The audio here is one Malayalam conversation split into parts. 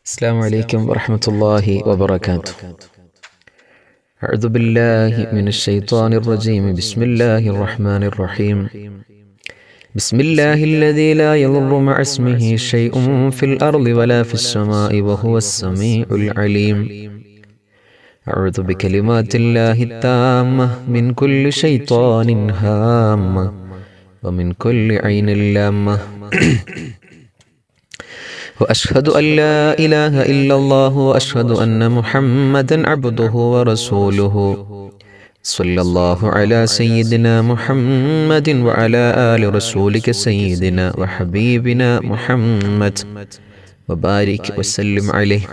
السلام عليكم ورحمة الله وبركاته أعوذ بالله من الشيطان الرجيم بسم الله الرحمن الرحيم بسم الله الذي لا يضر مع اسمه شيء في الأرض ولا في السماء وهو السميع العليم أعوذ بكلمات الله التامة من كل شيطان هامة ومن كل عين لامة وأشهد أن لا إله إلا الله وأشهد أن محمدا عبده ورسوله صلى الله على سيدنا محمد وعلى آل رسولك سيدنا وحبيبنا محمد وبارك وسلم عليه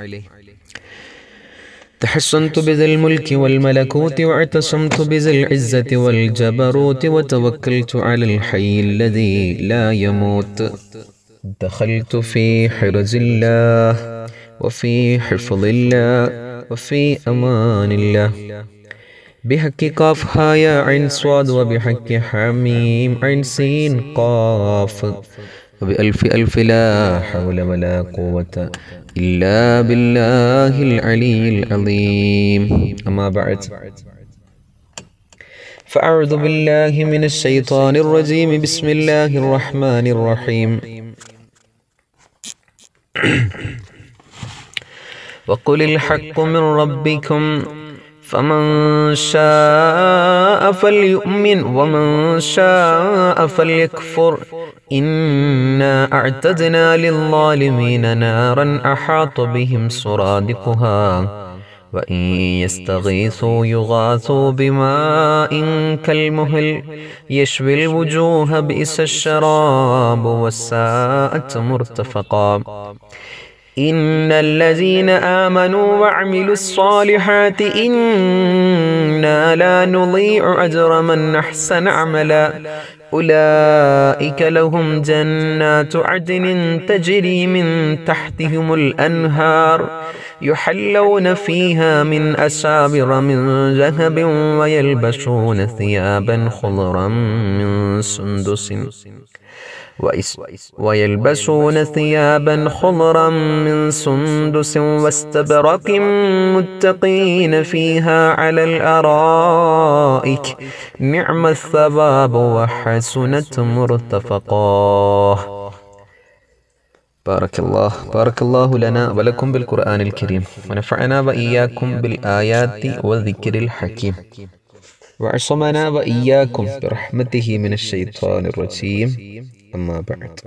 تحصنت بذي الملك والملكوت واعتصمت بذي العزة والجبروت وتوكلت على الحي الذي لا يموت دخلت في حرز الله وفي حفظ الله وفي أمان الله بحق قاف يا عين صاد وبحق حميم عين سين قاف وبألف ألف لا حول ولا قوة إلا بالله العلي العظيم أما بعد فأعوذ بالله من الشيطان الرجيم بسم الله الرحمن الرحيم وقل الحق من ربكم فمن شاء فليؤمن ومن شاء فليكفر إنا أعتدنا للظالمين نارا أحاط بهم سرادقها وإن يستغيثوا يغاثوا بماء كالمهل يشوي الوجوه بئس الشراب والساءت مرتفقا إن الذين آمنوا وعملوا الصالحات إنا لا نضيع أجر من أحسن عملا أولئك لهم جنات عدن تجري من تحتهم الأنهار يحلون فيها من أسابر من ذهب ويلبسون ثيابا خضرا من سندس ويلبسون ثيابا خضرا من سندس واستبرق متقين فيها على الأرائك نعم الثواب وحسنت مرتفقا بارك الله بارك الله لنا ولكم بالقرآن الكريم ونفعنا وإياكم بالآيات والذكر الحكيم وعصمنا وإياكم برحمته من الشيطان الرجيم أما بعد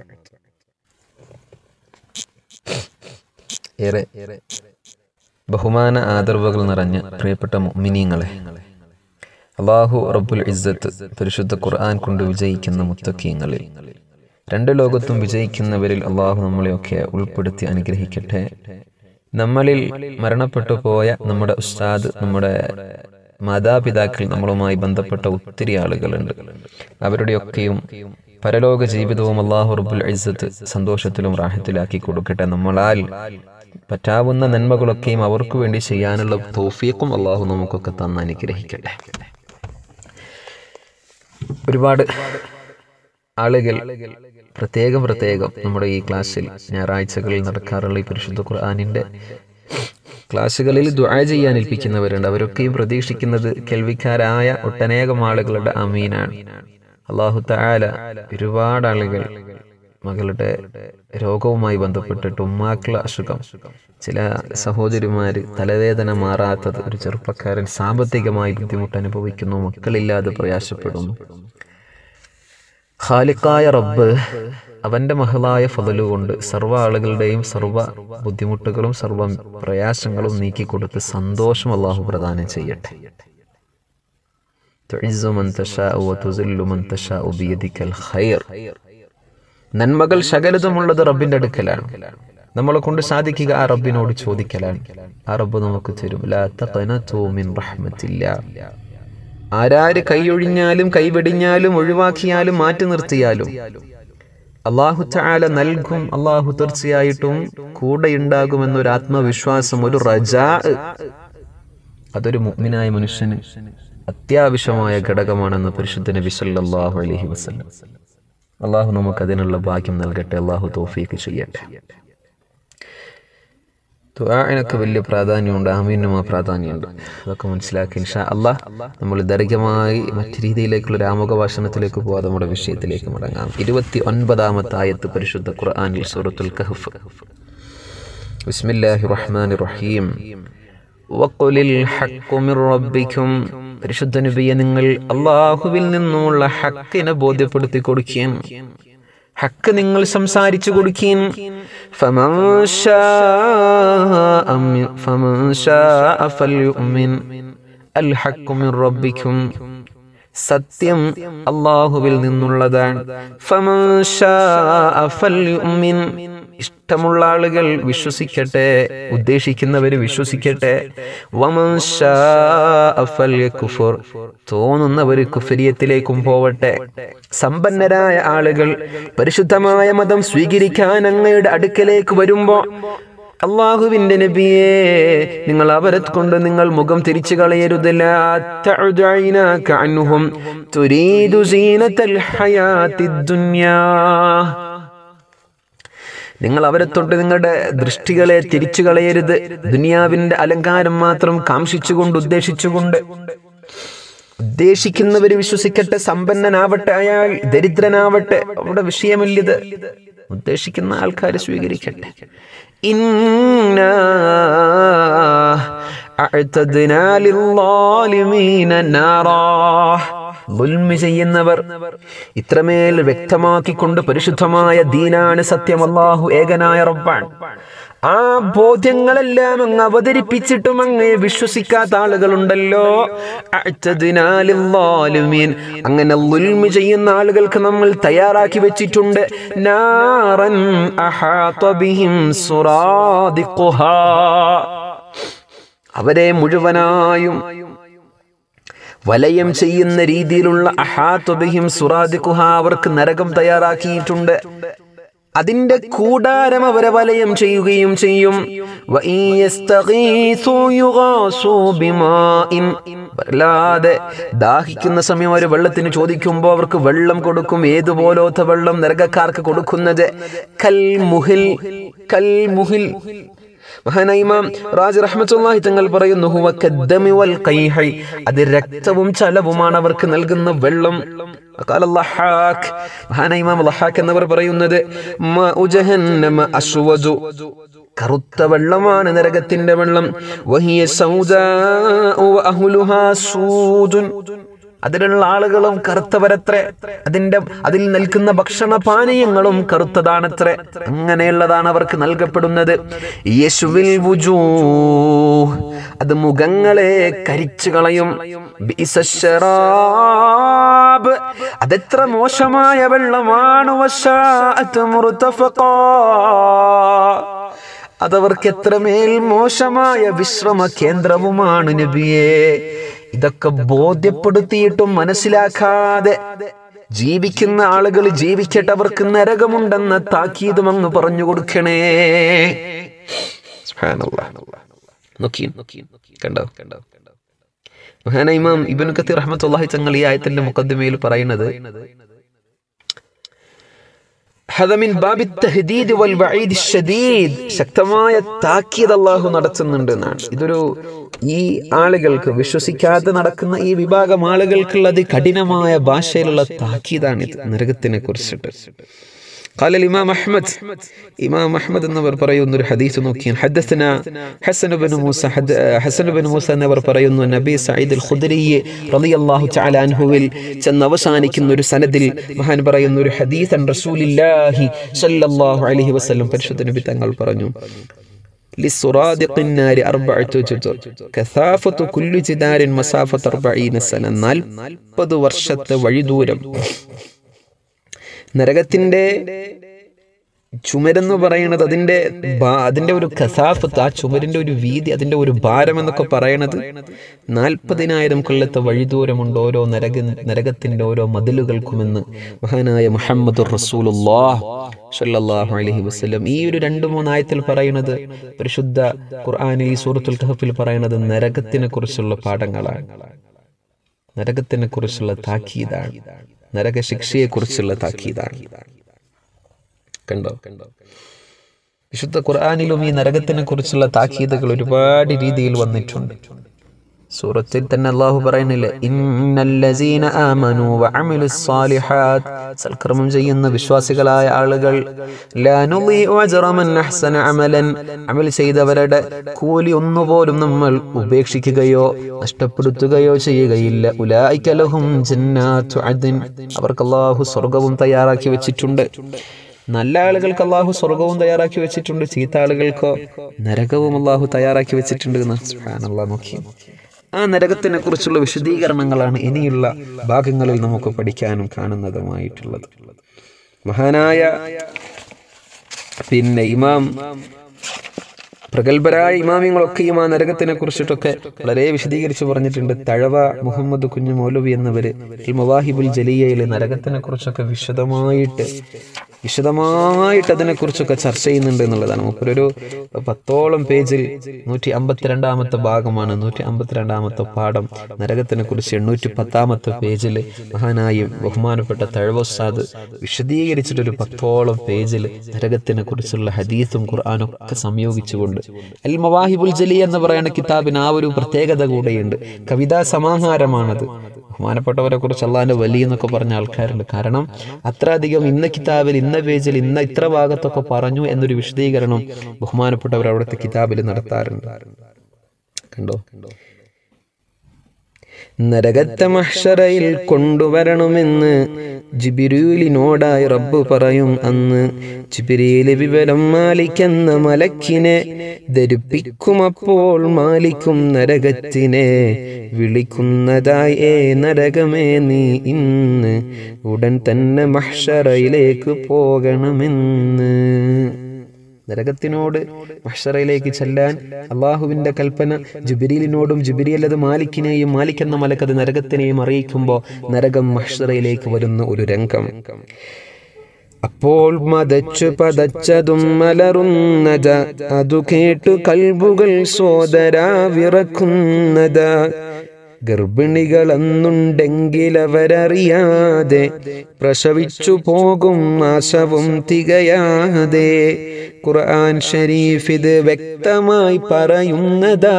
ഏറെ ബഹുമാന ആദരവുകൾ നിറഞ്ഞ പ്രിയപ്പെട്ട മുഅ്മിനീങ്ങളെ അള്ളാഹു റബ്ബുൽ ഇസ്സത്ത് പരിശുദ്ധ ഖുർആൻ കൊണ്ട് വിജയിക്കുന്ന മുത്തക്കീങ്ങളിൽ രണ്ട് ലോകത്തും വിജയിക്കുന്നവരിൽ അള്ളാഹു നമ്മളെയൊക്കെ ഉൾപ്പെടുത്തി അനുഗ്രഹിക്കട്ടെ നമ്മളിൽ മരണപ്പെട്ടു പോയ നമ്മുടെ ഉസ്താദ് നമ്മുടെ മാതാപിതാക്കൾ നമ്മളുമായി ബന്ധപ്പെട്ട ഒത്തിരി ആളുകളുണ്ട് അവരുടെയൊക്കെയും പരലോക ജീവിതവും അള്ളാഹു റബ്ബുൽ ഇസ്സത്ത് സന്തോഷത്തിലും റാഹത്തിലാക്കി കൊടുക്കട്ടെ നമ്മളാൽ പറ്റാവുന്ന നന്മകളൊക്കെയും അവർക്ക് വേണ്ടി ചെയ്യാനുള്ള തോഫിയക്കും അള്ളാഹു നമുക്കൊക്കെ തന്ന് അനുഗ്രഹിക്കട്ടെ ഒരുപാട് ആളുകൾ പ്രത്യേകം പ്രത്യേകം നമ്മുടെ ഈ ക്ലാസ്സിൽ ഞായറാഴ്ചകളിൽ നടക്കാറുള്ള ഈ പരിശുദ്ധ ഖുർആാനിൻ്റെ ക്ലാസ്സുകളിൽ ദുആ ചെയ്യാൻ ഏൽപ്പിക്കുന്നവരുണ്ട് അവരൊക്കെയും പ്രതീക്ഷിക്കുന്നത് കേൾവിക്കാരായ ഒട്ടനേകം ആളുകളുടെ അമീനാണ് അള്ളാഹു താല ഒരുപാട് ആളുകൾ മകളുടെ രോഗവുമായി ബന്ധപ്പെട്ടിട്ട് ഉമ്മാക്കള അസുഖം ചില സഹോദരിമാര് തലവേദന മാറാത്തത് ഒരു ചെറുപ്പക്കാരൻ സാമ്പത്തികമായി ബുദ്ധിമുട്ട് അനുഭവിക്കുന്നു മക്കളില്ലാതെ പ്രയാസപ്പെടുന്നു ഖാലിക്കായ റബ്ബ് അവന്റെ മഹളായ ഫതലുകൊണ്ട് സർവ്വ ആളുകളുടെയും സർവ്വ ബുദ്ധിമുട്ടുകളും സർവ്വ പ്രയാസങ്ങളും നീക്കിക്കൊടുത്ത് സന്തോഷം അള്ളാഹു പ്രദാനം ചെയ്യട്ടെ നന്മകൾ ശകലതുമുള്ളത് റബ്ബിന്റെ അടുക്കലാണ് നമ്മളെ കൊണ്ട് സാധിക്കുക ആ റബ്ബിനോട് ചോദിക്കലാണ് ആ റബ്ബ് നമുക്ക് തരും ആരാര് കൈയൊഴിഞ്ഞാലും കൈവെടിഞ്ഞാലും ഒഴിവാക്കിയാലും മാറ്റി നിർത്തിയാലും അള്ളാഹു ചാല നൽകും അള്ളാഹു തീർച്ചയായിട്ടും കൂടെ ഉണ്ടാകുമെന്നൊരു ആത്മവിശ്വാസം ഒരു റജാ അതൊരു മുഗ്മിനായ മനുഷ്യന് അത്യാവശ്യമായ ഘടകമാണെന്ന് പരിശുദ്ധ നബി സല്ലല്ലാഹു അലൈഹി വസല്ലം അള്ളാഹു നമുക്ക് അതിനുള്ള ഭാഗ്യം നൽകട്ടെ അള്ളാഹു തോഫീക്ക് ചെയ്യട്ടെ ദുആഇനൊക്കെ വലിയ പ്രാധാന്യമുണ്ട് ആമീനും ആ പ്രാധാന്യമുണ്ട് അതൊക്കെ മനസ്സിലാക്കി ഇൻഷാ അള്ളാഹ് നമ്മൾ ദൈർഘ്യമായി മറ്റു രീതിയിലേക്കുള്ള ഒരു ആമുഖ ഭാഷണത്തിലേക്ക് പോകാതെ നമ്മുടെ വിഷയത്തിലേക്ക് മടങ്ങാം ഇരുപത്തി ഒൻപതാമത്തെ ആയത്ത് പരിശുദ്ധ ഖുർആനിൽ സൂറത്തുൽ കഹഫ് ബിസ്മില്ലാഹി റഹ്മാനി റഹീം വഖുലിൽ ഹഖ്ഖു മിർ റബ്ബിക്കും പരിശുദ്ധ നബിയെ നിങ്ങൾ അള്ളാഹുവിൽ നിന്നുള്ള ഹക്കിനെ ബോധ്യപ്പെടുത്തി കൊടുക്കുകയും ഹക്ക് നിങ്ങൾ സംസാരിച്ചു കൊടുക്കുകയും ഫമൻ ശാഅ മി- ഫമൻ ശാഅ ഫൽയുഅ്മിൻ അൽ ഹഖ്ഖു മിർ റബ്ബിക്കും സത്യം അള്ളാഹുവിൽ നിന്നുള്ളതാണ് ഫമൻ ശാഅ ഫൽയുഅ്മിൻ ഇഷ്ടമുള്ള ആളുകൾ വിശ്വസിക്കട്ടെ ഉദ്ദേശിക്കുന്നവർ വിശ്വസിക്കട്ടെ വമൻ ശാഅ ഫൽയക്ഫുർ തോന്നുന്നവർ കുഫരിയത്തിലേക്കും പോവട്ടെ സമ്പന്നരായ ആളുകൾ പരിശുദ്ധമായ മതം സ്വീകരിക്കാൻ അങ്ങയുടെ അടുക്കലേക്ക് വരുമ്പോ അള്ളാഹുവിന്റെ നബിയെ നിങ്ങൾ അവരെ കൊണ്ട് നിങ്ങൾ മുഖം തിരിച്ചു കളയരുത് ലാ തഅദ് ഐനാക അൻഹും തുരീദു സീനത്തൽ ഹയാത്തിദ് ദുനിയാ നിങ്ങൾ അവരെ തൊട്ട് നിങ്ങളുടെ ദൃഷ്ടികളെ തിരിച്ചു കളയരുത് ദുനിയാവിന്റെ അലങ്കാരം മാത്രം കാംക്ഷിച്ചുകൊണ്ട് ഉദ്ദേശിച്ചുകൊണ്ട് ഉദ്ദേശിക്കുന്നവർ വിശ്വസിക്കട്ടെ സമ്പന്നനാവട്ടെ അയാൾ ദരിദ്രനാവട്ടെ അവിടെ വിഷയമില്ലത് ഉദ്ദേശിക്കുന്ന ആൾക്കാർ സ്വീകരിക്കട്ടെ ഇന്നാ അഅ്തദ്നാ ലിൽളാലിമീന നാറാ ദുൽമി ചെയ്യുന്നവർ ഇത്രമേൽ വ്യക്തമാക്കിക്കൊണ്ട് പരിശുദ്ധമായ ദീനാണ് സത്യം അല്ലാഹു ഏകനായ റബ്ബാൻ ആ ബോധ്യങ്ങളെല്ലാം അങ്ങ് അവതരിപ്പിച്ചിട്ടും അങ്ങേ വിശ്വസിക്കാത്ത ആളുകളുണ്ടല്ലോ അഅ്തദ്നാ ലിൽളാലിമീൻ. അങ്ങനെ ദുൽമി ചെയ്യുന്ന ആളുകൾക്ക് നമ്മൾ തയ്യാറാക്കി വെച്ചിട്ടുണ്ട് നാറൻ അഹാത ബിഹിം സുറാദിഖുഹാ. അവരെ മുഴുവനായും വലയം ചെയ്യുന്ന രീതിയിലുള്ള അഹാത്തുബിഹിം സുറാദിഖുഹ അവർക്ക് നരകം തയ്യാറാക്കിയിട്ടുണ്ട് അതിന്റെ കൂടാരം അവരെ വലയം ചെയ്യുകയും ചെയ്യും വഇൻ യസ്തഗീസു യുഗാസു ബിമാഇൻ. വല്ലാതെ ദാഹിക്കുന്ന സമയം അവർ വെള്ളത്തിന് ചോദിക്കുമ്പോൾ അവർക്ക് വെള്ളം കൊടുക്കും ഏതുപോലത്തെ വെള്ളം നരകക്കാർക്ക് കൊടുക്കുന്നത് കൽ മുഹിൽ കൽ മുഹിൽ മഹാനായ ഇമാം റാജ് റഹ്മത്തുള്ളാഹി തങ്ങൾ പറയുന്നു ഹുവ കദ്ദമി വൽ ഖൈഹി അത് രക്തവും ചലവുമാണ് അവർക്ക് നൽകുന്ന വെള്ളം ഖാല ലഹാഖ് മഹാനായ ഇമാം ലഹാഖ് എന്നവർ പറയുന്നത് മാഉ ജഹന്നമ അസ്വദു കറുത്ത വെള്ളമാണ് നരകത്തിന്റെ വെള്ളം വഹിയ സൗദാഉ വഅഹ്ലുഹാ സൂദുൻ അതിലുള്ള ആളുകളും കറുത്തവരത്രേ അതിന്റെ അതിൽ നിൽക്കുന്ന ഭക്ഷണ പാനീയങ്ങളും കറുത്തതാണത്രേ അങ്ങനെയുള്ളതാണ് അവർക്ക് നൽകപ്പെടുന്നത് യേശുവിൽ വുജൂ അത് മുഖങ്ങളെ കരിച്ചു കളയും ബിസശ്ശറാബ്. അതെത്ര മോശമായ വെള്ളമാണ് വശാഅത്ത് മുർത്തഫഖാ. അതവർക്ക് എത്രമേൽ മോശമായ വിശ്രമ കേന്ദ്രവുമാണ് നബിയെ ഇതൊക്കെ ബോധ്യപ്പെടുത്തിയിട്ടും മനസ്സിലാക്കാതെ ജീവിക്കുന്ന ആളുകൾ ജീവിക്കട്ടെ അവർക്ക് നരകമുണ്ടെന്ന താക്കീതും അങ്ങ് പറഞ്ഞു കൊടുക്കണേ സുബ്ഹാനല്ലാഹ്. നോക്കി കണ്ടോ കണ്ടോ മഹാന ഇമാം ഇബ്നു കത്തീർ റഹ്മത്തുള്ളാഹി തങ്ങൾ ഈ ആയത്തിന്റെ മുഖദ്ദിമയിൽ പറയുന്നത് ഹദ മിൻ ബാബി തഹ്ദീദ് വൽ വഈദ് ശദീദ് ശക്തമായ താക്കീത് അല്ലാഹു നടത്തുന്നുണ്ട് എന്നാണ് ഇതൊരു ഈ ആളുകൾക്ക് വിശ്വസിക്കാതെ നടക്കുന്ന ഈ വിഭാഗം ആളുകൾക്കുള്ള അതികഠിനമായ ഭാഷയിലുള്ള താക്കീതാണ് ഇത് നരകത്തിനെ കുറിച്ചിട്ട് قال الإمام أحمد إمام أحمد النبر بريون نور حديث نوكين حدثنا حسن بن موسى حد حسن بن موسى النبر بريون النبي سعيد الخدري رضي الله تعالى عنه ويل ചെന്ന അവസാനിക്കുന്ന ഒരു സനദിൽ മഹാൻ പറയുന്ന ഒരു ഹദീസ് റസൂലില്ലാഹി സല്ലല്ലാഹു അലൈഹി വസല്ലം പരിശുദ്ധ നബി തങ്ങൾ പറഞ്ഞു للسرادق النار أربعة جدر كثافة كل جدار مسافة أربعين سنة നാൽപ്പത് വർഷത്തെ വഴിദൂരം നരകത്തിന്റെ ചുമരെന്ന് പറയുന്നത് അതിന്റെ ഭാ- അതിന്റെ ഒരു കസാഫത്ത് ആ ചുമരിന്റെ ഒരു വീതി അതിന്റെ ഒരു ഭാരം എന്നൊക്കെ പറയണത് നാൽപ്പതിനായിരം കൊല്ലത്തെ വഴിദൂരമുണ്ട് ഓരോ നരക നരകത്തിന്റെ ഓരോ മതിലുകൾക്കുമെന്ന് മഹാനായ മുഹമ്മദ് റസൂലുള്ളാഹ് സ്വല്ലല്ലാഹു അലൈഹി വസല്ലം ഈ ഒരു രണ്ട് മൂന്നായത്തിൽ പറയുന്നത് പരിശുദ്ധ ഖുർആനിൽ ഈ സൂറത്തുൽ കഹഫിൽ പറയുന്നത് നരകത്തിനെ കുറിച്ചുള്ള പാഠങ്ങളാണ് നരകത്തിനെ കുറിച്ചുള്ള താക്കീതാണ് നരക ശിക്ഷയെ കുറിച്ചുള്ള താക്കീതാണ് കണ്ടോ കണ്ടോ വിശുദ്ധ ഖുർആാനിലും ഈ നരകത്തിനെ കുറിച്ചുള്ള താക്കീതുകൾ ഒരുപാട് രീതിയിൽ വന്നിട്ടുണ്ട് സൂറത്തിൽ തന്നെ അള്ളാഹു പറയുന്നില്ലേ ഇന്നല്ലസീന ആമനു വഅമിലു സ്സാലിഹാത്ത് സൽക്കർമ്മം ചെയ്യുന്ന വിശ്വാസികളായ ആളുകൾ ലാ നുളീഉ അജ്റ മൻ അഹ്സന അമലൻ അമൽ ചെയ്തവരുടെ കൂലി ഒന്നുപോലും നമ്മൾ ഉപേക്ഷിക്കുകയോ നഷ്ടപ്പെടുത്തുകയോ ചെയ്യുകയില്ല ഉലായിക ലഹും ജന്നാത്തു അദ്ൻ അവർക്ക് അള്ളാഹു സ്വർഗവും തയ്യാറാക്കി വെച്ചിട്ടുണ്ട് നല്ല ആളുകൾക്ക് അള്ളാഹു സ്വർഗവും തയ്യാറാക്കി വെച്ചിട്ടുണ്ട് ചീത്ത ആളുകൾക്കോ നരകവും അള്ളാഹു തയ്യാറാക്കി വെച്ചിട്ടുണ്ട് എന്ന് സുബ്ഹാനല്ലാഹ് നോക്കി ആ നരകത്തിനെ കുറിച്ചുള്ള വിശദീകരണങ്ങളാണ് ഇനിയുള്ള ഭാഗങ്ങളിൽ നമുക്ക് പഠിക്കാനും കാണുന്നതുമായിട്ടുള്ളത് മഹാനായ പിന്നെ ഇമാം പ്രഗത്ഭരായ ഇമാമിങ്ങളൊക്കെയും ആ നരകത്തിനെ കുറിച്ചിട്ടൊക്കെ വളരെ വിശദീകരിച്ച് പറഞ്ഞിട്ടുണ്ട് തഴവ മുഹമ്മദ് കുഞ്ഞു മൗലവി എന്നവര് ഈ മവാഹിബുൽ ജലിയയിൽ നരകത്തിനെ കുറിച്ചൊക്കെ വിശദമായിട്ട് വിശദമായിട്ട് അതിനെക്കുറിച്ചൊക്കെ ചർച്ച ചെയ്യുന്നുണ്ട് എന്നുള്ളതാണ് മൂപ്പരൊരു പത്തോളം പേജിൽ നൂറ്റി അമ്പത്തിരണ്ടാമത്തെ ഭാഗമാണ് നൂറ്റി അമ്പത്തിരണ്ടാമത്തെ പാഠം നരകത്തിനെ കുറിച്ച് എണ്ണൂറ്റി പത്താമത്തെ പേജിൽ മഹാനായി ബഹുമാനപ്പെട്ട തഴവസാദ് വിശദീകരിച്ചിട്ടൊരു പത്തോളം പേജിൽ നരകത്തിനെ കുറിച്ചുള്ള ഹദീസും ഖുർആാനും ഒക്കെ സംയോഗിച്ചുകൊണ്ട് അൽ മവാഹിബുൽ ജലി എന്ന് പറയുന്ന കിതാബിന് ആ ഒരു പ്രത്യേകത കൂടെയുണ്ട് കവിതാ സമാഹാരമാണത് ബഹുമാനപ്പെട്ടവരെ കുറിച്ച് അള്ളാഹിന്റെ വലിയ എന്നൊക്കെ പറഞ്ഞ ആൾക്കാരുണ്ട് കാരണം അത്ര അധികം ഇന്ന കിതാബിൽ ഇന്ന പേജിൽ ഇന്ന ഇത്ര ഭാഗത്തൊക്കെ പറഞ്ഞു എന്നൊരു വിശദീകരണം ബഹുമാനപ്പെട്ടവർ അവിടുത്തെ കിതാബിൽ നടത്താറുണ്ട് കണ്ടോ നരകത്തെ മഹ്ഷറയിൽ കൊണ്ടുവരണമെന്ന് ജിബിരൂലിനോടായി റബ്ബ് പറയും അന്ന് ജിബിരിയിലെ വിവരം മാലിക്കെന്ന മലക്കിനെ ധരിപ്പിക്കുമപ്പോൾ മാലിക്കും നരകത്തിനെ വിളിക്കുന്നതായി ഏ നരകമേ നീ ഇന്ന് ഉടൻ തന്നെ മഹ്ഷറയിലേക്ക് പോകണമെന്ന് നരകത്തിനോട് മഹ്ഷറയിലേക്ക് ചെല്ലാൻ അള്ളാഹുവിന്റെ കൽപ്പന ജുബിരിലിനോടും ജുബിരിയൽ അത് മാലിക്കിനെയും മാലിക് എന്ന മലക്കത് നരകത്തിനെയും അറിയിക്കുമ്പോൾ നരകം മഹ്ഷറയിലേക്ക് വരുന്ന ഒരു രംഗം അപ്പോൾ മതച്ചു പതച്ചതും മലറുന്നത അതു കേട്ടു കൽബുകൾ സോദരാ വിറക്കുന്നത ഗർഭിണികൾ അന്നുണ്ടെങ്കിൽ അവരറിയാതെ പ്രസവിച്ചു പോകും നാശവും തികയാതെ ഖുർആൻ ഷരീഫ് ഇത് വ്യക്തമായി പറയുന്നതാ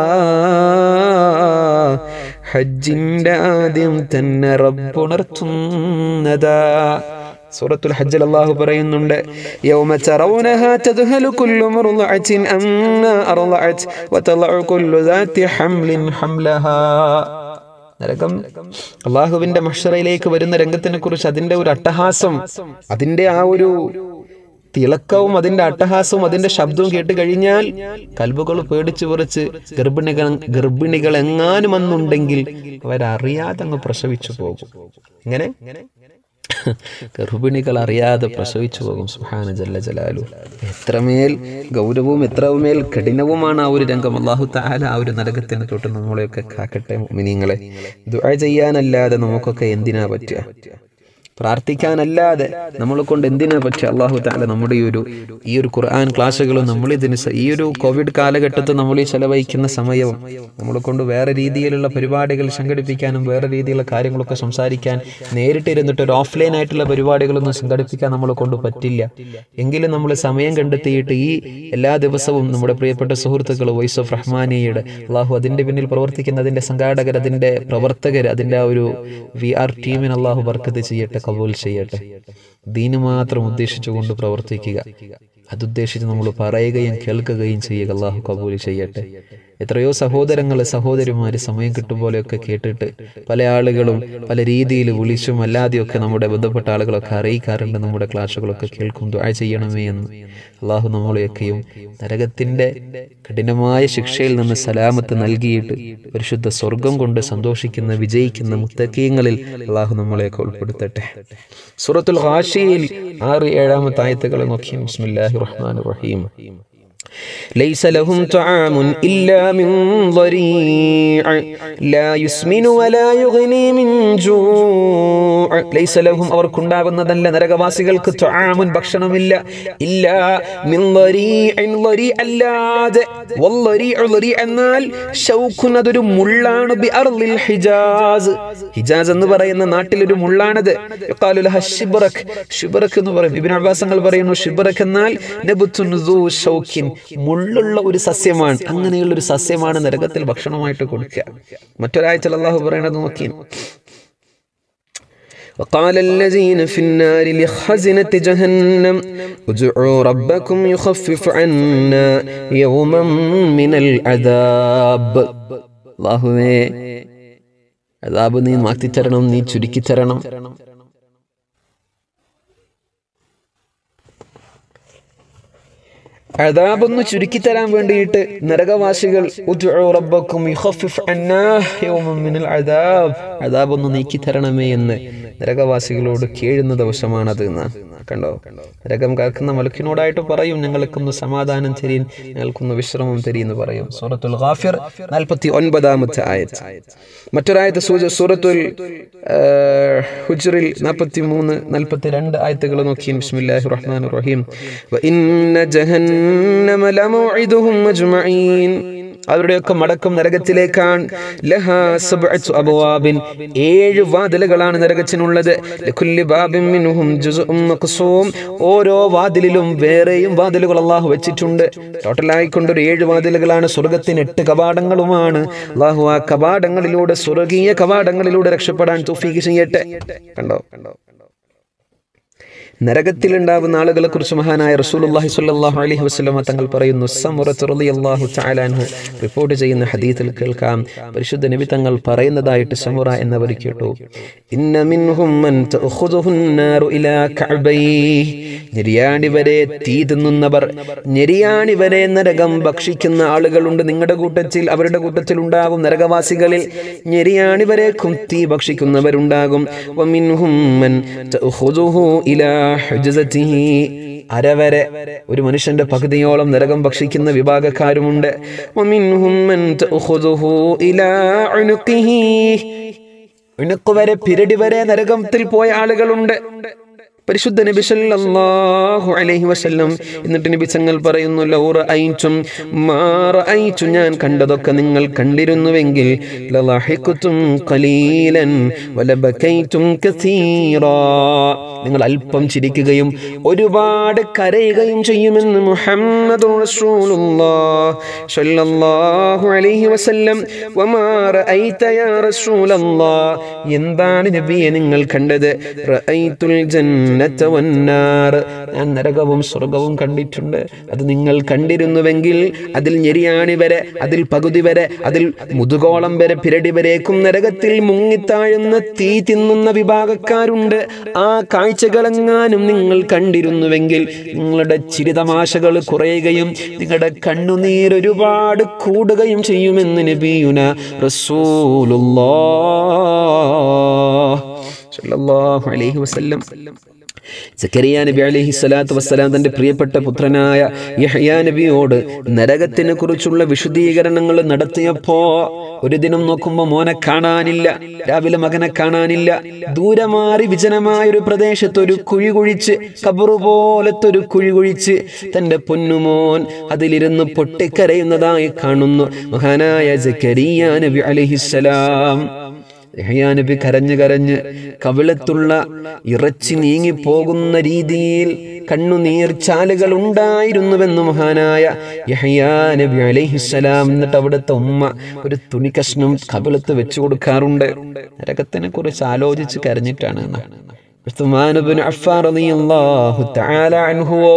ഹജ്ജിന്റെ ആദ്യം തന്നെ റബ്ബുണർത്തുന്നതാ സൂറത്തുൽ ഹജ്ജിൽ അല്ലാഹു പറയുന്നുണ്ട് യൗമ തറൗനഹാ തദ്ഹലു കുല്ലു മുർളഅത്തിൻ അമ്മാ അർളഅത് വതളഉ കുല്ലു ദാതി ഹംലിൻ ഹംലഹാ നരകം അള്ളാഹുവിന്റെ മഷറയിലേക്ക് വരുന്ന രംഗത്തിനെ കുറിച്ച് അതിന്റെ ഒരു അട്ടഹാസം അതിന്റെ ആ ഒരു തിളക്കവും അതിന്റെ അട്ടഹാസവും അതിന്റെ ശബ്ദവും കേട്ട് കഴിഞ്ഞാൽ കൽബുകൾ പേടിച്ചു വിറച്ച് ഗർഭിണികൾ ഗർഭിണികൾ എങ്ങാനും അന്നുണ്ടെങ്കിൽ അവരറിയാതെ അങ്ങ് പ്രസവിച്ചു പോകും ഇങ്ങനെ ഗർഭിണികൾ അറിയാതെ പ്രസവിച്ചു പോകും സുഹാന ജല്ല ജലാലു എത്രമേൽ ഗൗരവവും എത്രമേൽ കഠിനവുമാണ് ആ ഒരു രംഗം അള്ളാഹു താല ആ ഒരു നരകത്തിന് തൊട്ട് നമ്മളെയൊക്കെ കാക്കട്ടെ മിനിങ്ങളെ ദുആ ചെയ്യാനല്ലാതെ നമുക്കൊക്കെ എന്തിനാ പറ്റുക പ്രാർത്ഥിക്കാനല്ലാതെ നമ്മളെ കൊണ്ട് എന്തിനാ പറ്റുക അള്ളാഹു താല നമ്മുടെ ഈ ഒരു ഈ ഒരു ഖുർആൻ ക്ലാസ്സുകളും നമ്മൾ ഇതിന് സ- ഈ ഒരു കോവിഡ് കാലഘട്ടത്തിൽ നമ്മൾ ഈ ചെലവഴിക്കുന്ന സമയവും നമ്മളെ കൊണ്ട് വേറെ രീതിയിലുള്ള പരിപാടികൾ സംഘടിപ്പിക്കാനും വേറെ രീതിയിലുള്ള കാര്യങ്ങളൊക്കെ സംസാരിക്കാൻ നേരിട്ടിരുന്നിട്ട് ഒരു ഓഫ്ലൈൻ ആയിട്ടുള്ള പരിപാടികളൊന്നും സംഘടിപ്പിക്കാൻ നമ്മളെ കൊണ്ട് പറ്റില്ല എങ്കിലും നമ്മൾ സമയം കണ്ടെത്തിയിട്ട് ഈ എല്ലാ ദിവസവും നമ്മുടെ പ്രിയപ്പെട്ട സുഹൃത്തുക്കൾ വോയിസ് ഓഫ് റഹ്മാനിയുടെ അള്ളാഹു അതിന്റെ പിന്നിൽ പ്രവർത്തിക്കുന്ന അതിന്റെ സംഘാടകർ അതിന്റെ പ്രവർത്തകർ അതിന്റെ ആ ഒരു വി ആർ ടീമിന് അള്ളാഹു ബർക്കത്ത് ചെയ്യട്ടെ കബൂൽ ചെയ്യട്ടെ ദീന് മാത്രം ഉദ്ദേശിച്ചുകൊണ്ട് പ്രവർത്തിക്കുക അതുദ്ദേശിച്ച് നമ്മൾ പറയുകയും കേൾക്കുകയും ചെയ്യുക അള്ളാഹു കബൂൽ ചെയ്യട്ടെ എത്രയോ സഹോദരങ്ങൾ സഹോദരിമാര് സമയം കിട്ടുമ്പോലെയൊക്കെ കേട്ടിട്ട് പല ആളുകളും പല രീതിയിൽ വിളിച്ചും അല്ലാതെയൊക്കെ നമ്മുടെ ബന്ധപ്പെട്ട ആളുകളൊക്കെ അറിയിക്കാറുണ്ട് നമ്മുടെ ക്ലാസ്സുകളൊക്കെ കേൾക്കും ദുആ ചെയ്യണമേ എന്ന് അള്ളാഹു നമ്മളെയൊക്കെയും നരകത്തിന്റെ കഠിനമായ ശിക്ഷയിൽ നിന്ന് സലാമത്ത് നൽകിയിട്ട് പരിശുദ്ധ സ്വർഗം കൊണ്ട് സന്തോഷിക്കുന്ന വിജയിക്കുന്ന മുത്തക്കീങ്ങളിൽ അള്ളാഹു നമ്മളെയൊക്കെ ഉൾപ്പെടുത്തട്ടെ സൂറത്തുൽ ഹാഷിയിൽ ആറ് ഏഴാമത്തെ ആയത്തുകൾ നോക്കി ബിസ്മില്ലാഹി റഹ്മാൻ റഹീം ليس لهم طعام إلا من ضريع لا يسمن ولا يغني من جوع ليس لهم അവർക്കുണ്ടാകുന്നതല്ല നരകവാസികൾക്ക് ത്വആമുൻ ഭക്ഷണമില്ല ഇല്ല മിൻ ളരീഇൻ ളരീ അല്ലാതെ വല്ലരീഉ ലരീ എന്നാൽ ഷൗഖുൻ അതൊരു മുള്ളാണ് ബി അർളിൽ ഹിജാസ് ഹിജാസ് എന്ന് പറയുന്ന നാട്ടിലൊരു മുള്ളാണത് യുഖാലു ലഹ ഷിബ്റക് ഷിബ്റക് എന്ന് പറയും ഇബ്നു അബ്ബാസ് തങ്ങൾ പറയുന്നു ഷിബ്റക് എന്നാൽ നബുത്തുൻ ദൂ ഷൗക്കിൻ മുള്ളുള്ള ഒരു സസ്യമാണ് അങ്ങനെയുള്ള ഒരു സസ്യമാണ് നരകത്തിൽ ഭക്ഷണമായിട്ട് കൊടുക്കുക മറ്റൊരാഴ്ച അള്ളാഹു പറയണത് നോക്കി وقال الذين في النار لخزنة جهنم ادعوا ربكم يخفف عنا يوما من العذاب അള്ളാഹുവേ അതാബ് നീ മാറ്റിത്തരണം നീ ചുരുക്കിത്തരണം അതാബൊന്ന് ചുരുക്കിത്തരാൻ വേണ്ടിയിട്ട് നരകവാസികൾ ഉദ്ഉ റബ്ബക്കും യുഖഫിഫ് അന്നാ യൗമൻ മിനൽ അദാബ് അദാബൊന്ന് നീക്കി തരണമേ എന്ന് നരകവാസികളോട് കേഴുന്ന ദിവസമാണത് എന്ന് കണ്ടോ നരകം കാക്കുന്ന മലക്കിനോടായിട്ട് പറയും ഞങ്ങൾക്കൊന്ന് സമാധാനം തരീൻ ഞങ്ങൾക്കൊന്ന് വിശ്രമം തരീന്ന് പറയും സൂറത്തുൽ ഗാഫിർ നാൽപ്പത്തി ഒൻപതാമത്തെ ആയത് മറ്റൊരായത്ത് സൂച സൂറത്തുൽ ആ, ഹുജ്റിൽ നാൽപ്പത്തി മൂന്ന് നാൽപ്പത്തി രണ്ട് ആയത്തുകൾ നോക്കി ബിസ്മില്ലാഹി റഹ്മാൻ റഹീം വഇന്ന ജഹന്നമ ലമൗഇദുഹും അജ്മഈൻ അവരുടെയൊക്കെ മടക്കം നരകത്തിലേക്കാണ് ലഹാ സബ്അത്തു അബ്വാബിൻ ഏഴ് വാതിലുകളാണ് നരകത്തിനുള്ളത് ലകുല്ലി ബാബിൻ മിൻഹും ജുസ്ഉം മഖ്സൂം ഓരോ വാതിലിലും വേറെയും വാതിലുകൾ അള്ളാഹു വെച്ചിട്ടുണ്ട് ടോട്ടലായിക്കൊണ്ട് ഒരു ഏഴ് വാതിലുകളാണ് സ്വർഗത്തിന് എട്ട് കവാടങ്ങളുമാണ് അള്ളാഹു ആ കവാടങ്ങളിലൂടെ സ്വർഗീയ കവാടങ്ങളിലൂടെ രക്ഷപ്പെടാൻ തൗഫീഖ് ചെയ്യട്ടെ കണ്ടോ കണ്ടോ നരകത്തിലുണ്ടാവുന്ന ആളുകളെ കുറിച്ച് മഹാനായ റസൂലുള്ളാഹി സ്വല്ലല്ലാഹു അലൈഹി വസല്ലമ തങ്ങൾ പറയുന്നു സമുറത്ത് റളിയല്ലാഹു തആല അൻഹു റിപ്പോർട്ട് ചെയ്യുന്ന ഹദീസിൽ കേൾക്കാം പരിശുദ്ധ നബി തങ്ങൾ പറയുന്നതായിട്ട് സമുറ എന്നവർ കേട്ടു ഇന്ന മിൻഹും മൻ തഅഖുദുഹു النار ഇലാ കഅബൈഹി ഞെരിയാണി വരെ തീ തിന്നുന്നവർ ഞെരിയാണി വരെ നരകം ഭക്ഷിക്കുന്ന ആളുകളുണ്ട് നിങ്ങളുടെ കൂട്ടത്തിൽ അവരുടെ കൂട്ടത്തിൽ ഉണ്ടാകും നരകവാസികളിൽ ഞെരിയാണി വരേക്കും തീ ഭക്ഷിക്കുന്നവരുണ്ടാകും വമിൻഹും മൻ തഅഖുദുഹു ഇലാ ഹുജ്സതിഹി അരവരെ ഒരു മനുഷ്യന്റെ പകുതിയോളം നരകം ഭക്ഷിക്കുന്ന വിഭാഗക്കാരുമുണ്ട് വമിൻഹും മൻ തഅഖുദുഹു ഇലാ ഉനുഖിഹി ഉനുക്ക് വരെ പിരടി വരെ നരകത്തിൽ പോയ ആളുകളുണ്ട് പരിശുദ്ധ നബി സല്ലല്ലാഹു അലൈഹി വസല്ലം എന്നിട്ട് നബി തങ്ങൾ പറയുന്നു ലൗറ ഐറ്റും മാറ ഐറ്റു ഞാൻ കണ്ടതൊക്കെ നിങ്ങൾ കണ്ടിരുന്നുവെങ്കിൽ ലളഹിഖ്തും ഖലീലൻ വലബകൈതും കസീറാ നിങ്ങൾ അല്പം ചിരിക്കുകയും ഒരുപാട് കരയുകയും ചെയ്യുമെന്ന് മുഹമ്മദ് റസൂലുള്ളാഹ് സ്വല്ലല്ലാഹു അലൈഹി വസല്ലം വമാ റഅയ്ത യാ റസൂലല്ലാഹ് എന്താണ് നബിയെ നിങ്ങൾ കണ്ടത് റഅയ്തുൽ ജന്നത വന്നാർ ഞാൻ നരകവും സ്വർഗവും കണ്ടിട്ടുണ്ട് അത് നിങ്ങൾ കണ്ടിരുന്നുവെങ്കിൽ അതിൽ ഞെരിയാണി വരെ അതിൽ പകുതി വരെ അതിൽ മുതുകോളം വരെ പിരടി വരേക്കും നരകത്തിൽ മുങ്ങിത്താഴുന്ന തീ തിന്നുന്ന വിഭാഗക്കാരുണ്ട് ആ കാഴ്ചകളെങ്ങാനും നിങ്ങൾ കണ്ടിരുന്നുവെങ്കിൽ നിങ്ങളുടെ ചിരിതമാശകൾ കുറയുകയും നിങ്ങളുടെ കണ്ണുനീർ ഒരുപാട് കൂടുകയും ചെയ്യുമെന്ന് നബിയുന റസൂലുള്ളാഹ് അലൈഹി വസല്ലം സക്കരിയ നബി അലൈഹി സ്വലാത്തു വസ്സലാം തന്റെ പ്രിയപ്പെട്ട പുത്രനായ യഹ്യാ നബിയോട് നരകത്തിനെ കുറിച്ചുള്ള വിശദീകരണങ്ങൾ നടത്തിയപ്പോ ഒരു ദിനം നോക്കുമ്പോ മോനെ കാണാനില്ല രാവിലെ മകനെ കാണാനില്ല ദൂരെ മാറി വിജനമായ ഒരു പ്രദേശത്ത് ഒരു കുഴി കുഴിച്ച് കബറു പോലത്തെ ഒരു കുഴി കുഴിച്ച് തന്റെ പൊന്നുമോൻ അതിലിരുന്ന് പൊട്ടിക്കരയുന്നതായി കാണുന്നു മഹാനായ സക്കരിയ നബി അലൈഹിസ്സലാം യഹ്യാ നബി കരഞ്ഞ് കരഞ്ഞ് കവിളത്തുള്ള ഇറച്ചി നീങ്ങിപ്പോകുന്ന രീതിയിൽ കണ്ണുനീർ ചാലുകൾ ഉണ്ടായിരുന്നുവെന്ന് മഹാനായ യഹ്യാ നബി അലൈഹിസ്സലാം എന്നിട്ട് അവിടുത്തെ ഉമ്മ ഒരു തുണി കഷ്ണം കവിളത്ത് വെച്ചു കൊടുക്കാറുണ്ട് നരകത്തിനെ കുറിച്ച് ആലോചിച്ച് കരഞ്ഞിട്ടാണ് എന്നാണ്. ഉസ്മാൻ ഇബ്നു അഫ്ഫാൻ റളിയല്ലാഹു തആല അൻഹുവോ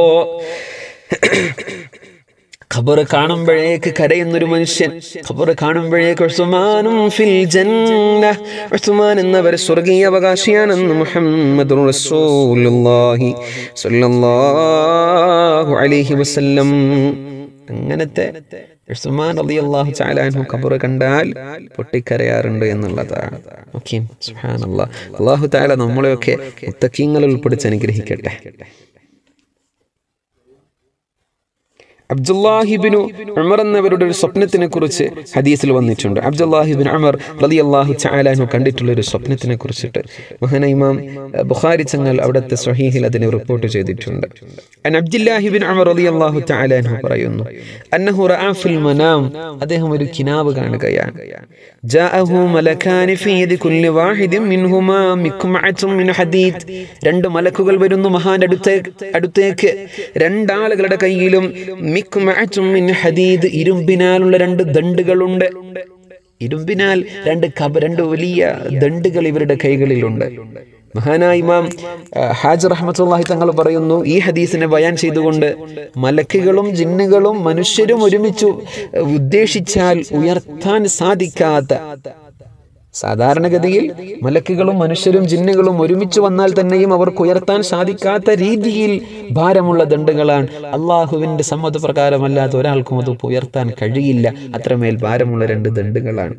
ഖബർ കാണുമ്പോഴേക്ക് കരയുന്നൊരു മനുഷ്യൻ ഖബർ കാണുമ്പോഴേക്ക് ഉസ്മാനും ഫിൽ ജന്ന ഉസ്മാൻ എന്നവർ സ്വർഗീയ അവകാശിയാണെന്ന് മുഹമ്മദ് റസൂലുള്ളാഹി സ്വല്ലല്ലാഹു അലൈഹി വസല്ലം അങ്ങനത്തെ ഉസ്മാൻ റളിയല്ലാഹു തആല അൻഹു ഖബർ കണ്ടാൽ പൊട്ടിക്കരയാറുണ്ട് എന്നുള്ളതാണ് ഓക്കെ സുബ്ഹാനല്ലാഹ് അല്ലാഹു തആല നമ്മളെയൊക്കെ മുത്തഖീങ്ങളിൽ ഉൾപ്പെടുത്തി അനുഗ്രഹിക്കട്ടെ അബ്ദുല്ലാഹിബിനു ഉമർ എന്നവരുടെ ഒരു സ്വപ്നത്തിനെ കുറിച്ച് ഹദീസിൽ വന്നിട്ടുണ്ട് അബ്ദുല്ലാഹിബിൻ ഉമർ റലി അള്ളാഹു ചാലാനു കണ്ടിട്ടുള്ള ഒരു സ്വപ്നത്തിനെ കുറിച്ചിട്ട് മഹാന ഇമാം അഹ്, ബുഖാരി ചങ്ങൽ അവിടുത്തെ സ്വഹീഹിൽ അതിനെ റിപ്പോർട്ട് ചെയ്തിട്ടുണ്ട് അൻ അബ്ദുല്ലാഹിബിൻ ഉമർ റലി അള്ളാഹു ചാലാനു പറയുന്നു അന്നഹു റഅ ഫിൽ മനാം അദ്ദേഹം ഒരു കിനാവ് കാണുകയാണ് ജാഅഹു മലക്കാനി ഫീ യദി കുല്ലി വാഹിദിൻ മിൻഹുമാ മിക്മഅത്തും മിൻ ഹദീദ് രണ്ട് മലക്കുകൾ വരുന്നു മഹാന്റെ അടുത്തേക്ക് അടുത്തേക്ക് രണ്ടാളുകളുടെ കയ്യിലും മിക്മഅത്തും മിൻ ഹദീദ് ഇരുമ്പിനാലുള്ള രണ്ട് ദണ്ടുകളുണ്ട് ഇരുമ്പിനാൽ രണ്ട് കബ രണ്ട് വലിയ ദണ്ടുകൾ ഇവരുടെ കൈകളിലുണ്ട് മഹാനായ ഇമാം ആ, ഹാജ് റഹ്മത്തുള്ളാഹി തങ്ങൾ പറയുന്നു ഈ ഹദീസിനെ ബയാൻ ചെയ്തുകൊണ്ട് മലക്കുകളും ജിന്നുകളും മനുഷ്യരും ഒരുമിച്ച് ഉദ്ദേശിച്ചാൽ ഉയർത്താൻ സാധിക്കാത്ത സാധാരണഗതിയിൽ മലക്കുകളും മനുഷ്യരും ജിന്നുകളും ഒരുമിച്ച് വന്നാൽ തന്നെയും അവർക്ക് ഉയർത്താൻ സാധിക്കാത്ത രീതിയിൽ ഭാരമുള്ള ദണ്ടുകളാണ് അള്ളാഹുവിന്റെ സമ്മതപ്രകാരമല്ലാത്ത ഒരാൾക്കും അത് ഉയർത്താൻ കഴിയില്ല അത്രമേൽ ഭാരമുള്ള രണ്ട് ദണ്ടുകളാണ്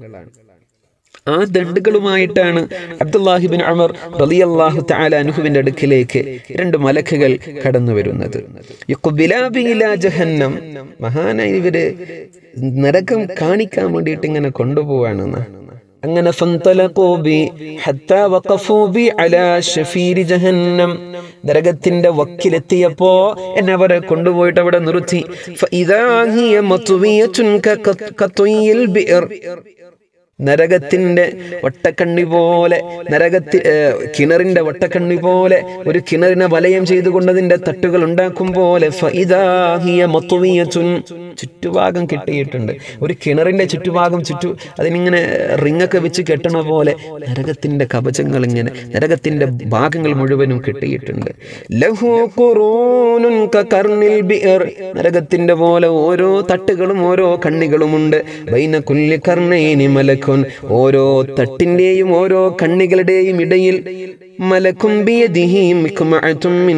ആ ദണ്ടുകളുമായിട്ടാണ് അബ്ദുല്ലാഹിബിൻ അമർ റളിയല്ലാഹു തആല അനുഹുവിന്റെ അടുക്കിലേക്ക് രണ്ട് മലക്കുകൾ കടന്നു വരുന്നത് യുഖ്ബിലാബി ഇലാ ജഹന്നം മഹാന ഇവര് നരകം കാണിക്കാൻ വേണ്ടിയിട്ട് ഇങ്ങനെ കൊണ്ടുപോവാണെന്ന് അങ്ങനെ ഫന്തലഖൂ ബി ഹത്താ വഖഫൂ ബി അലാ ശഫീരി ജഹന്നം നരകത്തിന്റെ വക്കിലെത്തിയപ്പോ എന്നെ അവരെ കൊണ്ടുപോയിട്ട് അവിടെ നിർത്തി ഫഇദാ ഹിയ മത്വിയത്തുൻ ക- കത്വയിൽ ബിർ നരകത്തിന്റെ വട്ടക്കണ്ണി പോലെ നരകത്തി ഏർ, കിണറിന്റെ വട്ടക്കണ്ണി പോലെ ഒരു കിണറിനെ വലയം ചെയ്തുകൊണ്ടതിന്റെ തട്ടുകൾ ഉണ്ടാക്കും പോലെ ഫഇദാ ഹിയ മത്വിയത്തുൻ ചുറ്റുഭാഗം കെട്ടിയിട്ടുണ്ട് ഒരു കിണറിന്റെ ചുറ്റുഭാഗം ചുറ്റു അതിനിങ്ങനെ റിങ്ങൊക്കെ വെച്ച് കെട്ടണ പോലെ നരകത്തിന്റെ കവചങ്ങൾ ഇങ്ങനെ നരകത്തിന്റെ ഭാഗങ്ങൾ മുഴുവനും കെട്ടിയിട്ടുണ്ട് ലഹു ഖുറൂനുൻ കകർണിൽ ബിർ നരകത്തിന്റെ പോലെ ഓരോ തട്ടുകളും ഓരോ കണ്ണികളുമുണ്ട് ബൈന കുല്ലി കർണൈനി മലക്കുൻ ഓരോ തട്ടിന്റെയും ഓരോ കണ്ണികളുടെയും ഇടയിൽ മലക്കും ബിയദിഹി മിക്മഅത്തും മിൻ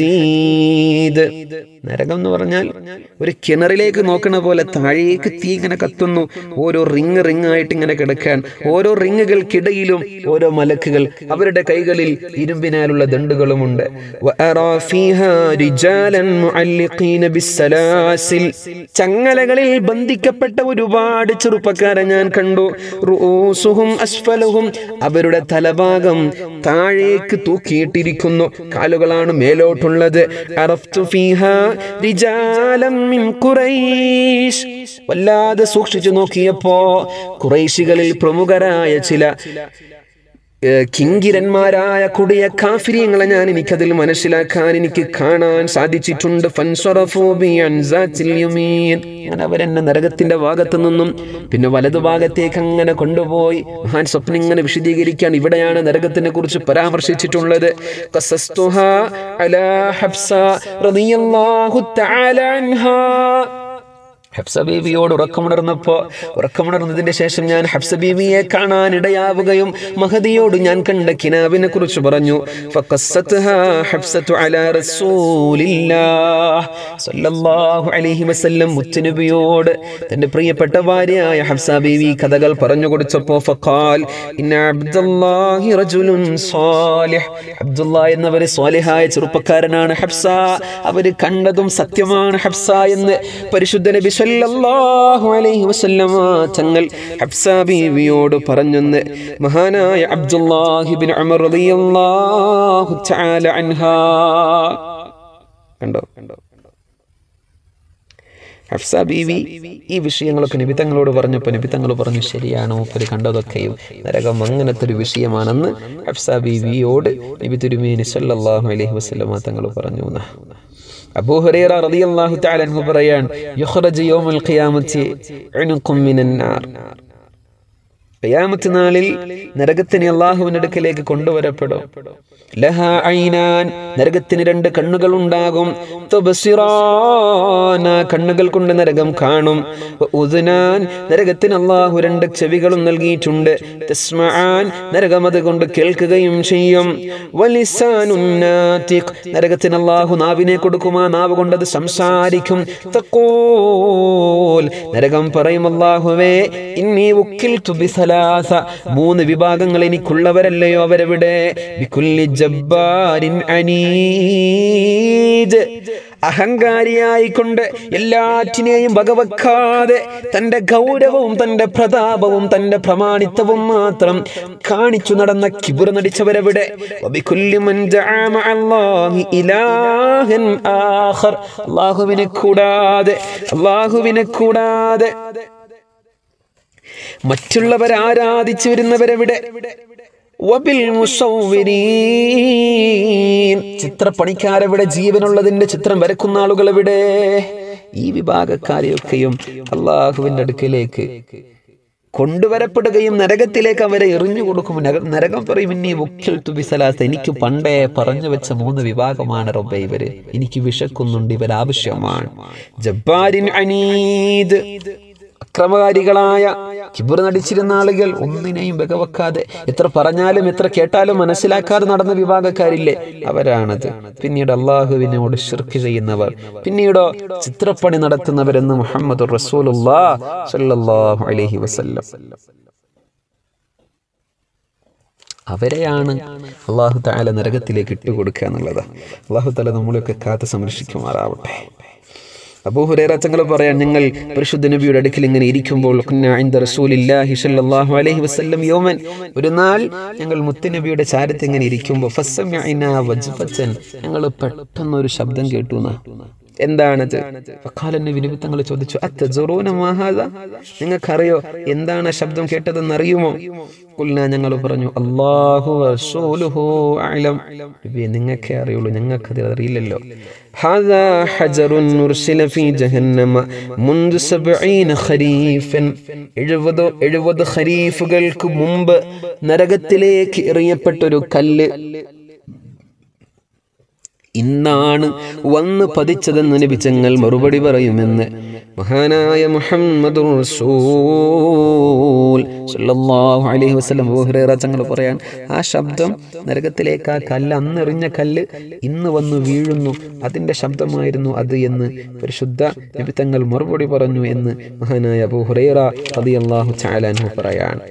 ഹദീദ് നരകം എന്ന് പറഞ്ഞാൽ ഒരു കിണറിലേക്ക് നോക്കണ പോലെ താഴേക്ക് തീ ഇങ്ങനെ കത്തുന്നു ഓരോ റിങ് റിങ് ആയിട്ട് ഇങ്ങനെ കിടക്കാൻ ഓരോ റിങ്ങുകൾക്കിടയിലും ഓരോ മലക്കുകൾ അവരുടെ കൈകളിൽ ഇരുമ്പിനാലുള്ള ദണ്ടുകളുമുണ്ട് വഅറാ ഫീഹാ റിജാലൻ മുഅല്ലിഖീന ബിസ്സലാസിൽ ചങ്ങലകളിൽ ബന്ധിക്കപ്പെട്ട ഒരുപാട് ചെറുപ്പക്കാരെ ഞാൻ കണ്ടു റൂസുഹും അസ്ഫലഹും അവരുടെ തലഭാഗം താഴേക്ക് തൂക്കിയിട്ടിരിക്കുന്നു കാലുകളാണ് മേലോട്ടുള്ളത് അറഫ്തു ഫീഹാ റിജാലം മിൻ ഖുറൈശ് വല്ലാതെ സൂക്ഷിച്ചു നോക്കിയപ്പോ ഖുറൈശികളിൽ പ്രമുഖരായ ചില ഏഹ്, കിങ്കിരന്മാരായ കൊടിയ കാഫിര്യങ്ങളെ ഞാൻ എനിക്കതിൽ മനസ്സിലാക്കാൻ എനിക്ക് കാണാൻ സാധിച്ചിട്ടുണ്ട് ഫൻസ്വറഫൂ ബി അൻ സാത്തിൽ യമീൻ. അങ്ങനെ അവരെന്നെ നരകത്തിന്റെ ഭാഗത്തു നിന്നും പിന്നെ വലതു ഭാഗത്തേക്ക് അങ്ങനെ കൊണ്ടുപോയി മഹാൻ സ്വപ്നം ഇങ്ങനെ വിശദീകരിക്കാൻ ഇവിടെയാണ് നരകത്തിനെ കുറിച്ച് പരാമർശിച്ചിട്ടുള്ളത് ഖസസ്തുഹാ അലാ ഹഫ്സ റളിയല്ലാഹു തആല അൻഹാ ഹഫ്സ ബീവിയോട് ഉറക്കമുണർന്നപ്പോ ഉറക്കമുണർന്നതിന്റെ ശേഷം ഞാൻ ഹഫ്സ ബീവിയെ കാണാൻ ഇടയാവുകയും മഹദിയോട് ഞാൻ കണ്ട കിനാബിനെ കുറിച്ച് പറഞ്ഞു ഫഖസ്സത്ഹാ ഹഫ്സത്തു അലാ റസൂലില്ലാഹ് സ്വല്ലല്ലാഹു അലൈഹി വസല്ലം മുത്തുനബിയോട് തന്റെ പ്രിയപ്പെട്ട ഭാര്യയായ ഹഫ്സ ബീവി കഥകൾ പറഞ്ഞു കൊടുത്തപ്പോ ഫഖാൽ ഇന്ന അബ്ദുല്ലാഹി റജുലുൻ സാലിഹ് അബ്ദുല്ലാ എന്നവര് സ്വാലിഹായ ചെറുപ്പക്കാരനാണ് ഹഫ്സ അവര് കണ്ടതും സത്യമാണ് ഹഫ്സ എന്ന് പരിശുദ്ധ നബി സല്ലല്ലാഹു അലൈഹി വസല്ലമ തങ്ങൾ ഹഫ്സ ബീവിയോട് പറഞ്ഞെന്ന് മഹാനായ അബ്ദുല്ലാഹി ബിൻ ഉമർ റളിയല്ലാഹു തആല അൻഹാ കണ്ടോ കണ്ടോ ഹഫ്സ ബീവി ഈ വിഷയങ്ങളൊക്കെ നിബിത്തങ്ങളോട് പറഞ്ഞപ്പോൾ നിബിത്തങ്ങൾ പറഞ്ഞു ശരിയാണ് മൂപ്പര് കണ്ടതൊക്കെയും നരകം അങ്ങനത്തെ ഒരു വിഷയമാണെന്ന് ഹഫ്സ ബീവിയോട് നബി തിരുമേനി സല്ലല്ലാഹു അലൈഹി വസല്ലമ തങ്ങൾ പറഞ്ഞു എന്ന്. അബൂ ഹുറൈറ റളിയല്ലാഹു തആല അൻഹു പറയാൻ യുഖ്റജു യൗമൽ ഖിയാമത്തി ഉനുഖും മിനൻ നാർ ഖിയാമത്ത് നാളിൽ നരകത്തിന് അള്ളാഹുവിന്റെ അടുക്കലേക്ക് കൊണ്ടുവരപ്പെടും ലഹ ഐനാൻ നരകത്തിന് രണ്ട് കണ്ണുകൾ ഉണ്ടാകും തുബ്സിറാന കണ്ണുകൾ കൊണ്ട് നരകം കാണും വ ഉദ്നാൻ നരകത്തിന് അള്ളാഹു രണ്ട് ചെവികളും നൽകിയിട്ടുണ്ട് തസ്മആൻ നരകം അതുകൊണ്ട് കേൾക്കുകയും ചെയ്യും വലിസാനുൻ നാതിഖ് നരകത്തിന് അള്ളാഹു നാവിനെ കൊടുക്കും ആ നാവ് കൊണ്ട് അത് സംസാരിക്കും തഖൂൽ നരകം പറയും അള്ളാഹുവേ ഇന്നി ഉക്കിൽതു ബിസലാ സലാസ മൂന്ന് വിഭാഗങ്ങൾ എനിക്കുള്ളവരല്ലയോ അവരെവിടെ ബികുല്ലി ജബ്ബാരിൻ അനീജ് അഹങ്കാരിയായിക്കൊണ്ട് എല്ലാറ്റിനെയും വകവെക്കാതെ തന്റെ ഗൗരവവും തന്റെ പ്രതാപവും തന്റെ പ്രമാണിത്വവും മാത്രം കാണിച്ചു നടന്ന കിബുർ നടിച്ചവരെവിടെ വബികുല്ലി മൻ ജഅ മഅല്ലാഹി ഇലാഹൻ ആഖർ അല്ലാഹുവിനെ കൂടാതെ അല്ലാഹുവിനെ കൂടാതെ മറ്റുള്ളവർ ആരാധിച്ചു വരുന്നവരെവിടെ വബിൽ മുസവ്വിരീൻ ചിത്രപ്പണിക്കാരെവിടെ ജീവനുള്ളതിന്റെ ചിത്രം വരക്കുന്ന ആളുകൾ എവിടെ ഈ വിഭാഗക്കാരെയൊക്കെയും അള്ളാഹുവിന്റെ അടുക്കലേക്ക് കൊണ്ടുവരപ്പെടുകയും നരകത്തിലേക്ക് അവരെ എറിഞ്ഞു കൊടുക്കും നര- നരകം പറയും ഇനി മുഖ്യൽ തുബിസലാസ് എനിക്ക് പണ്ടേ പറഞ്ഞു വെച്ച മൂന്ന് വിഭാഗമാണ് റബ്ബെ ഇവര് എനിക്ക് വിശക്കുന്നുണ്ട് ഇവർ ആവശ്യമാണ് ജബ്ബാരിൻ അനീദ് അക്രമകാരികളായ കിബുർ നടിച്ചിരുന്ന ആളുകൾ ഒന്നിനെയും വകവെക്കാതെ എത്ര പറഞ്ഞാലും എത്ര കേട്ടാലും മനസ്സിലാക്കാതെ നടന്ന വിഭാഗക്കാരില്ലേ അവരാണത് പിന്നീട് അള്ളാഹുവിനോട് ഷിർക്ക് ചെയ്യുന്നവർ പിന്നീടോ ചിത്രപ്പണി നടത്തുന്നവരെന്ന് മുഹമ്മദ് റസൂലുല്ലാഹു അലൈഹി വസല്ലം അവരെയാണ് അള്ളാഹു താല നരകത്തിലേക്ക് ഇട്ടുകൊടുക്കുക എന്നുള്ളത് അള്ളാഹു താല നമ്മളെയൊക്കെ കാത്ത് സംരക്ഷിക്കുമാറാവട്ടെ അബൂഹുറേറ തങ്ങൾ പറയാൻ ഞങ്ങൾ പരിശുദ്ധ നബിയുടെ അടുക്കൽ ഇങ്ങനെ ഇരിക്കുമ്പോൾ കുന്നാ ഇൻദ റസൂലില്ലാഹി സ്വല്ലല്ലാഹു അലൈഹി വസല്ലം യൗമൻ ഒരു നാൾ ഞങ്ങൾ മുത്തുനബിയുടെ ചാരത്ത് ഇങ്ങനെ ഇരിക്കുമ്പോൾ ഫസമിഅനാ വജ്ഫത്തൻ ഞങ്ങൾ പെട്ടെന്ന് ഒരു ശബ്ദം കേട്ടു എന്നാ എന്താണത് ഫഖാല നബി നബി തങ്ങൾ ചോദിച്ചു അത്തജറൂന മാഹാദ നിങ്ങൾക്കറിയോ എന്താണ് ആ ശബ്ദം കേട്ടതെന്ന് അറിയുമോ കുൽന ഞങ്ങൾ പറഞ്ഞു അല്ലാഹു റസൂലുഹു അഅലം നബി നിങ്ങൾക്കേ അറിയുള്ളൂ ഞങ്ങൾക്കത് അറിയില്ലല്ലോ هذا حجر نرسل في جهنم منذ سبعين خريفا എഴുപത് എഴുപത് ഖരീഫുകൾക്ക് മുമ്പ് നരകത്തിലേക്ക് എറിയപ്പെട്ടൊരു കല്ല് ഇന്നാണ് വന്ന് പതിച്ചതെന്ന് നബിച്ചങ്ങൾ മറുപടി പറയുമെന്ന് മഹാനായ മുഹമ്മദ് അലൈഹി വസല്ലം ബുഹുറേറ തങ്ങൾ പറയാൻ ആ ശബ്ദം നരകത്തിലേക്ക് ആ കല്ല് അന്നെറിഞ്ഞ കല്ല് ഇന്ന് വന്ന് വീഴുന്നു അതിന്റെ ശബ്ദമായിരുന്നു അത് എന്ന് പരിശുദ്ധ നബി തങ്ങൾ മറുപടി പറഞ്ഞു എന്ന് മഹാനായ ബുഹുറേറ റളിയല്ലാഹു തആല അൻഹു പറയാണ്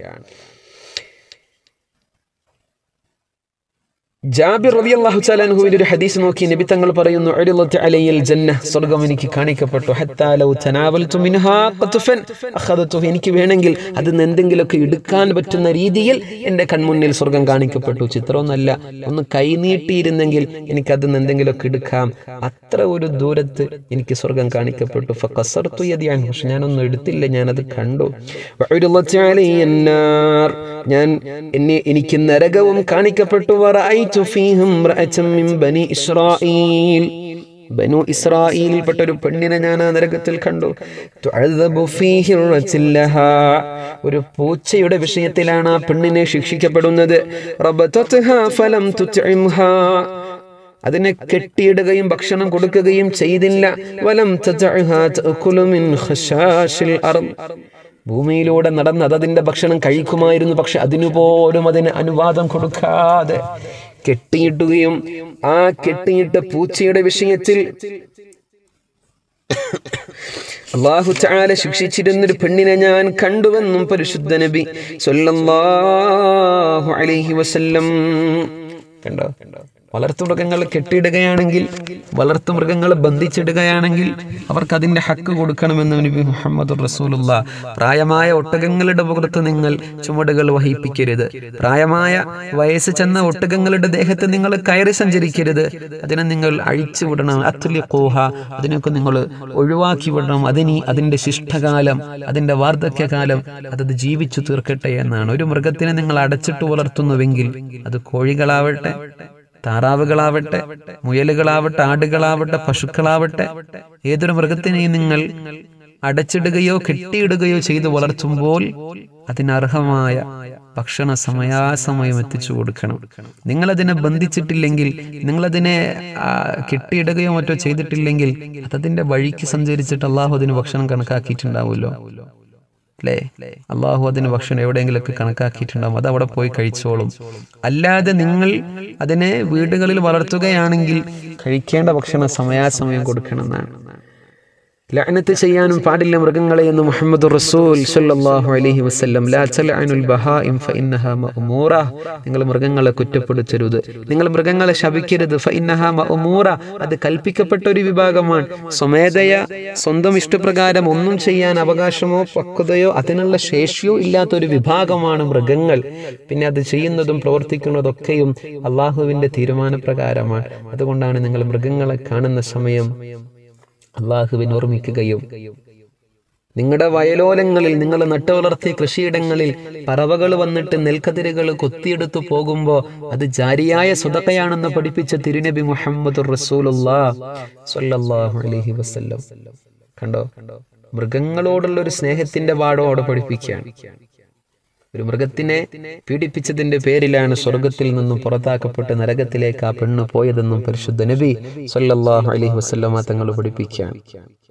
ജാബിർ റളിയല്ലാഹു തആല അൻഹുവിന്റെ ഒരു ഹദീസ് നോക്കി നബി തങ്ങൾ പറയുന്നു ഉരിളത് അലയ്യൽ ജന്ന സ്വർഗ്ഗം എനിക്ക് കാണിക്കപ്പെട്ടു ഹത്താ ലൗ തനാവൽതു മിൻഹാ ഖത്ഫൻ അഖദതു എനിക്ക് വേണമെങ്കിൽ അതിൽ നിന്ന് എന്തെങ്കിലുമൊക്കെ എടുക്കാൻ പറ്റുന്ന രീതിയിൽ എൻ്റെ കൺമുന്നിൽ സ്വർഗ്ഗം കാണിക്കപ്പെട്ടു ചിത്രമൊന്നല്ല ഒന്ന് കൈനീട്ടിയിരുന്നെങ്കിൽ എനിക്ക് അതിൽ നിന്ന് എന്തെങ്കിലുമൊക്കെ എടുക്കാം അത്ര ഒരു ദൂരത്ത് എനിക്ക് സ്വർഗ്ഗം കാണിക്കപ്പെട്ടു ഫഖസർതു യദി അൻഹു പക്ഷെ ഞാനൊന്നും എടുത്തില്ല ഞാനത് കണ്ടു വഉരിളത് അലയ്യൻ നാർ ഞാൻ എന്നെ എനിക്ക് നരകവും കാണിക്കപ്പെട്ടു വറഅയ്തു ഫീഹിം റഅതൻ മിൻ ബനി ഇസ്രായീൽ ബനു ഇസ്രായേലിൽപ്പെട്ട ഒരു പെണ്ണിനെ ഞാൻ ആ നരകത്തിൽ കണ്ടു തുഅദബു ഫീഹി റജല്ലഹാ. ഒരു പൂച്ചയുടെ വിഷയത്തിലാണ് ആ പെണ്ണിനെ ശിക്ഷിക്കപ്പെടുന്നത് റബതത്ഹാ ഫലം തുത്ഇംഹാ. അതിനെ കെട്ടിയിടുകയും ഭക്ഷണം കൊടുക്കുകയും ചെയ്തില്ല വലം തദഅഹാ തഅകുലു മിൻ ഖശാശിൽ അർദ് ഭൂമിയിലൂടെ നടന്ന് അത് അതിന്റെ ഭക്ഷണം കഴിക്കുമായിരുന്നു പക്ഷെ അതിനുപോലും അതിന് അനുവാദം കൊടുക്കാതെ കെട്ടിയിട്ടുകയും ആ കെട്ടിയിട്ട പൂച്ചയുടെ വിഷയത്തിൽ അള്ളാഹു ചാല ശിക്ഷിച്ചിരുന്നൊരു പെണ്ണിനെ ഞാൻ കണ്ടുവെന്നും പരിശുദ്ധ നബി സല്ലല്ലാഹു അലൈഹി വസല്ലം കണ്ടോ വളർത്തുമൃഗങ്ങളെ കെട്ടിയിടുകയാണെങ്കിൽ വളർത്തുമൃഗങ്ങളെ ബന്ധിച്ചിടുകയാണെങ്കിൽ അവർക്ക് അതിന്റെ ഹക്ക് കൊടുക്കണമെന്ന് നബി മുഹമ്മദ് റസൂലുള്ള പ്രായമായ ഒട്ടകങ്ങളുടെ പുറത്ത് നിങ്ങൾ ചുമടുകൾ വഹിപ്പിക്കരുത് പ്രായമായ വയസ്സ് ചെന്ന ഒട്ടകങ്ങളുടെ ദേഹത്ത് നിങ്ങൾ കയറി സഞ്ചരിക്കരുത് അതിനെ നിങ്ങൾ അഴിച്ചു വിടണം അത്തുല്യ കോഹ അതിനൊക്കെ നിങ്ങൾ ഒഴിവാക്കി വിടണം അതിനി അതിന്റെ ശിഷ്ടകാലം അതിന്റെ വാർദ്ധക്യകാലം അതത് ജീവിച്ചു തീർക്കട്ടെ എന്നാണ് ഒരു മൃഗത്തിനെ നിങ്ങൾ അടച്ചിട്ട് വളർത്തുന്നുവെങ്കിൽ അത് കോഴികളാവട്ടെ താറാവുകളാവട്ടെ മുയലുകളാവട്ടെ ആടുകളാവട്ടെ പശുക്കളാവട്ടെ ഏതൊരു മൃഗത്തിനെയും നിങ്ങൾ അടച്ചിടുകയോ കെട്ടിയിടുകയോ ചെയ്ത് വളർത്തുമ്പോൾ അതിനർഹമായ ഭക്ഷണ സമയാസമയം എത്തിച്ചു കൊടുക്കണം നിങ്ങളതിനെ ബന്ധിച്ചിട്ടില്ലെങ്കിൽ നിങ്ങളതിനെ ആ, കെട്ടിയിടുകയോ മറ്റോ ചെയ്തിട്ടില്ലെങ്കിൽ അതതിന്റെ വഴിക്ക് സഞ്ചരിച്ചിട്ട് അള്ളാഹു അതിന് ഭക്ഷണം കണക്കാക്കിയിട്ടുണ്ടാവുമല്ലോ അല്ലേ അള്ളാഹു അതിന് ഭക്ഷണം എവിടെയെങ്കിലുമൊക്കെ കണക്കാക്കിയിട്ടുണ്ടാവും അത് അവിടെ പോയി കഴിച്ചോളും അല്ലാതെ നിങ്ങൾ അതിനെ വീടുകളിൽ വളർത്തുകയാണെങ്കിൽ കഴിക്കേണ്ട ഭക്ഷണം സമയാസമയം കൊടുക്കണം എന്നാണ് ലഅനത്ത് ചെയ്യാനും പാടില്ല മൃഗങ്ങളെ എന്ന് മുഹമ്മദ് റസൂൽ സല്ലല്ലാഹു അലൈഹി വസല്ലം ലാ തലഅനുൽ ബഹായിം ഫഇന്നഹാ മഅമൂറ നിങ്ങൾ മൃഗങ്ങളെ കുറ്റപ്പെടുത്തരുത് നിങ്ങൾ മൃഗങ്ങളെ ശപിക്കരുത് ഫഇന്നഹാ മഅമൂറ അത് കൽപ്പിക്കപ്പെട്ട ഒരു വിഭാഗമാണ് സ്വമേധയ സ്വന്തം ഇഷ്ടപ്രകാരം ഒന്നും ചെയ്യാൻ അവകാശമോ പക്വതയോ അതിനുള്ള ശേഷിയോ ഇല്ലാത്ത ഒരു വിഭാഗമാണ് മൃഗങ്ങൾ പിന്നെ അത് ചെയ്യുന്നതും പ്രവർത്തിക്കുന്നതൊക്കെയും അള്ളാഹുവിന്റെ തീരുമാനപ്രകാരമാണ് അതുകൊണ്ടാണ് നിങ്ങൾ മൃഗങ്ങളെ കാണുന്ന സമയം അള്ളാഹുവിനെ ഓർമ്മിക്കുകയും നിങ്ങളുടെ വയലോലങ്ങളിൽ നിങ്ങൾ നട്ടുവളർത്തിയ കൃഷിയിടങ്ങളിൽ പറവകൾ വന്നിട്ട് നെൽക്കതിരുകൾ കൊത്തിയെടുത്തു പോകുമ്പോൾ അത് ജാരിയായ സുതക്കയാണെന്ന് പഠിപ്പിച്ച തിരുനബി മുഹമ്മദ് റസൂലുല്ലാഹു അലൈഹി വസല്ലം കണ്ടോ മൃഗങ്ങളോടുള്ള ഒരു സ്നേഹത്തിന്റെ പാഠം അവിടെ പഠിപ്പിക്കുകയാണ് ഒരു മൃഗത്തിനെ പീഡിപ്പിച്ചതിന്റെ പേരിലാണ് സ്വർഗത്തിൽ നിന്നും പുറത്താക്കപ്പെട്ട് നരകത്തിലേക്ക് ആ പെണ്ണ് പോയതെന്നും പരിശുദ്ധ നബി സല്ലല്ലാഹു അലൈഹി വസല്ലമ തങ്ങൾ പഠിപ്പിക്കുകയാണ്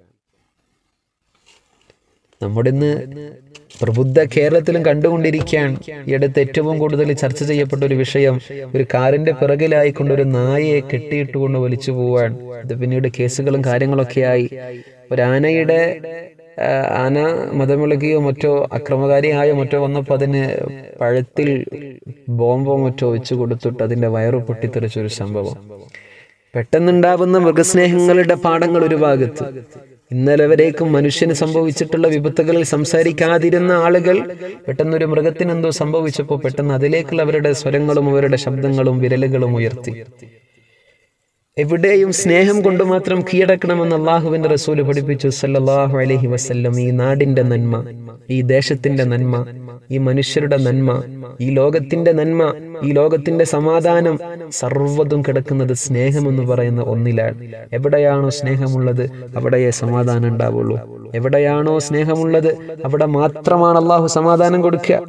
നമ്മുടെ ഇന്ന് പ്രബുദ്ധ കേരളത്തിലും കണ്ടുകൊണ്ടിരിക്കുകയാണ് ഈ അടുത്ത് ഏറ്റവും കൂടുതൽ ചർച്ച ചെയ്യപ്പെട്ട ഒരു വിഷയം ഒരു കാറിന്റെ പിറകിലായിക്കൊണ്ട് ഒരു നായയെ കെട്ടിയിട്ടുകൊണ്ട് വലിച്ചു പോവാൻ ഇത് പിന്നീട് കേസുകളും കാര്യങ്ങളൊക്കെ ആയി ഒരു ആനയുടെ ആ, ആന മതമിളകിയോ മറ്റോ അക്രമകാരിയായോ മറ്റോ വന്നപ്പോൾ അതിന് പഴത്തിൽ ബോംബോ മറ്റോ വെച്ച് കൊടുത്തിട്ട് അതിന്റെ വയറ് പൊട്ടിത്തെറിച്ചൊരു സംഭവം പെട്ടെന്നുണ്ടാവുന്ന മൃഗസ്നേഹങ്ങളുടെ പാഠങ്ങൾ ഒരു ഭാഗത്ത് ഇന്നലെ വരേക്കും മനുഷ്യന് സംഭവിച്ചിട്ടുള്ള വിപത്തുകളിൽ സംസാരിക്കാതിരുന്ന ആളുകൾ പെട്ടെന്നൊരു മൃഗത്തിന് എന്തോ സംഭവിച്ചപ്പോൾ പെട്ടെന്ന് അതിലേക്കുള്ള അവരുടെ സ്വരങ്ങളും അവരുടെ ശബ്ദങ്ങളും വിരലുകളും ഉയർത്തി എവിടെയും സ്നേഹം കൊണ്ട് മാത്രം കീഴടക്കണമെന്ന് അള്ളാഹുവിന്റെ റസൂല് പഠിപ്പിച്ചു സല്ലല്ലാഹു അലൈഹി വസല്ലം ഈ നാടിന്റെ നന്മ ഈ ദേശത്തിന്റെ നന്മ ഈ മനുഷ്യരുടെ നന്മ ഈ ലോകത്തിന്റെ നന്മ ഈ ലോകത്തിന്റെ സമാധാനം സർവ്വതും കിടക്കുന്നത് സ്നേഹം എന്ന് പറയുന്ന ഒന്നിലാണ് എവിടെയാണോ സ്നേഹമുള്ളത് അവിടെയേ സമാധാനം ഉണ്ടാവുള്ളൂ എവിടെയാണോ സ്നേഹമുള്ളത് അവിടെ മാത്രമാണ് അള്ളാഹു സമാധാനം കൊടുക്കുക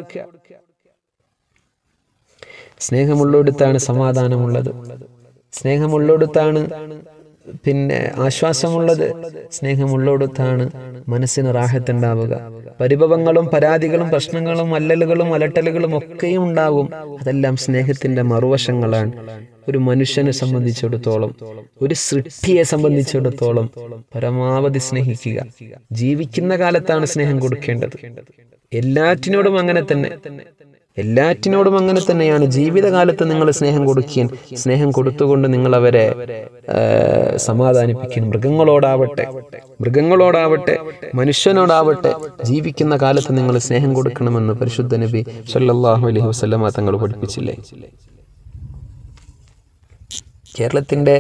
സ്നേഹമുള്ളിടത്താണ് സമാധാനമുള്ളത് സ്നേഹമുള്ളിടത്താണ് പിന്നെ ആശ്വാസമുള്ളത് സ്നേഹമുള്ളിടത്താണ് മനസ്സിന് റാഹത്തുണ്ടാവുക പരിഭവങ്ങളും പരാതികളും പ്രശ്നങ്ങളും അല്ലലുകളും അലട്ടലുകളും ഒക്കെയും ഉണ്ടാവും അതെല്ലാം സ്നേഹത്തിന്റെ മറുവശങ്ങളാണ് ഒരു മനുഷ്യനെ സംബന്ധിച്ചിടത്തോളം ഒരു സൃഷ്ടിയെ സംബന്ധിച്ചിടത്തോളം പരമാവധി സ്നേഹിക്കുക ജീവിക്കുന്ന കാലത്താണ് സ്നേഹം കൊടുക്കേണ്ടത് എല്ലാറ്റിനോടും അങ്ങനെ തന്നെ എല്ലാറ്റിനോടും അങ്ങനെ തന്നെയാണ് ജീവിതകാലത്ത് നിങ്ങൾ സ്നേഹം കൊടുക്കുകയും സ്നേഹം കൊടുത്തുകൊണ്ട് നിങ്ങൾ അവരെ ആ, സമാധാനിപ്പിക്കും മൃഗങ്ങളോടാവട്ടെ മൃഗങ്ങളോടാവട്ടെ മനുഷ്യനോടാവട്ടെ ജീവിക്കുന്ന കാലത്ത് നിങ്ങൾ സ്നേഹം കൊടുക്കണമെന്ന് പരിശുദ്ധ നബി സല്ലല്ലാഹു അലൈഹി വസല്ലമ തങ്ങൾ പഠിപ്പിച്ചില്ലേ കേരളത്തിന്റെ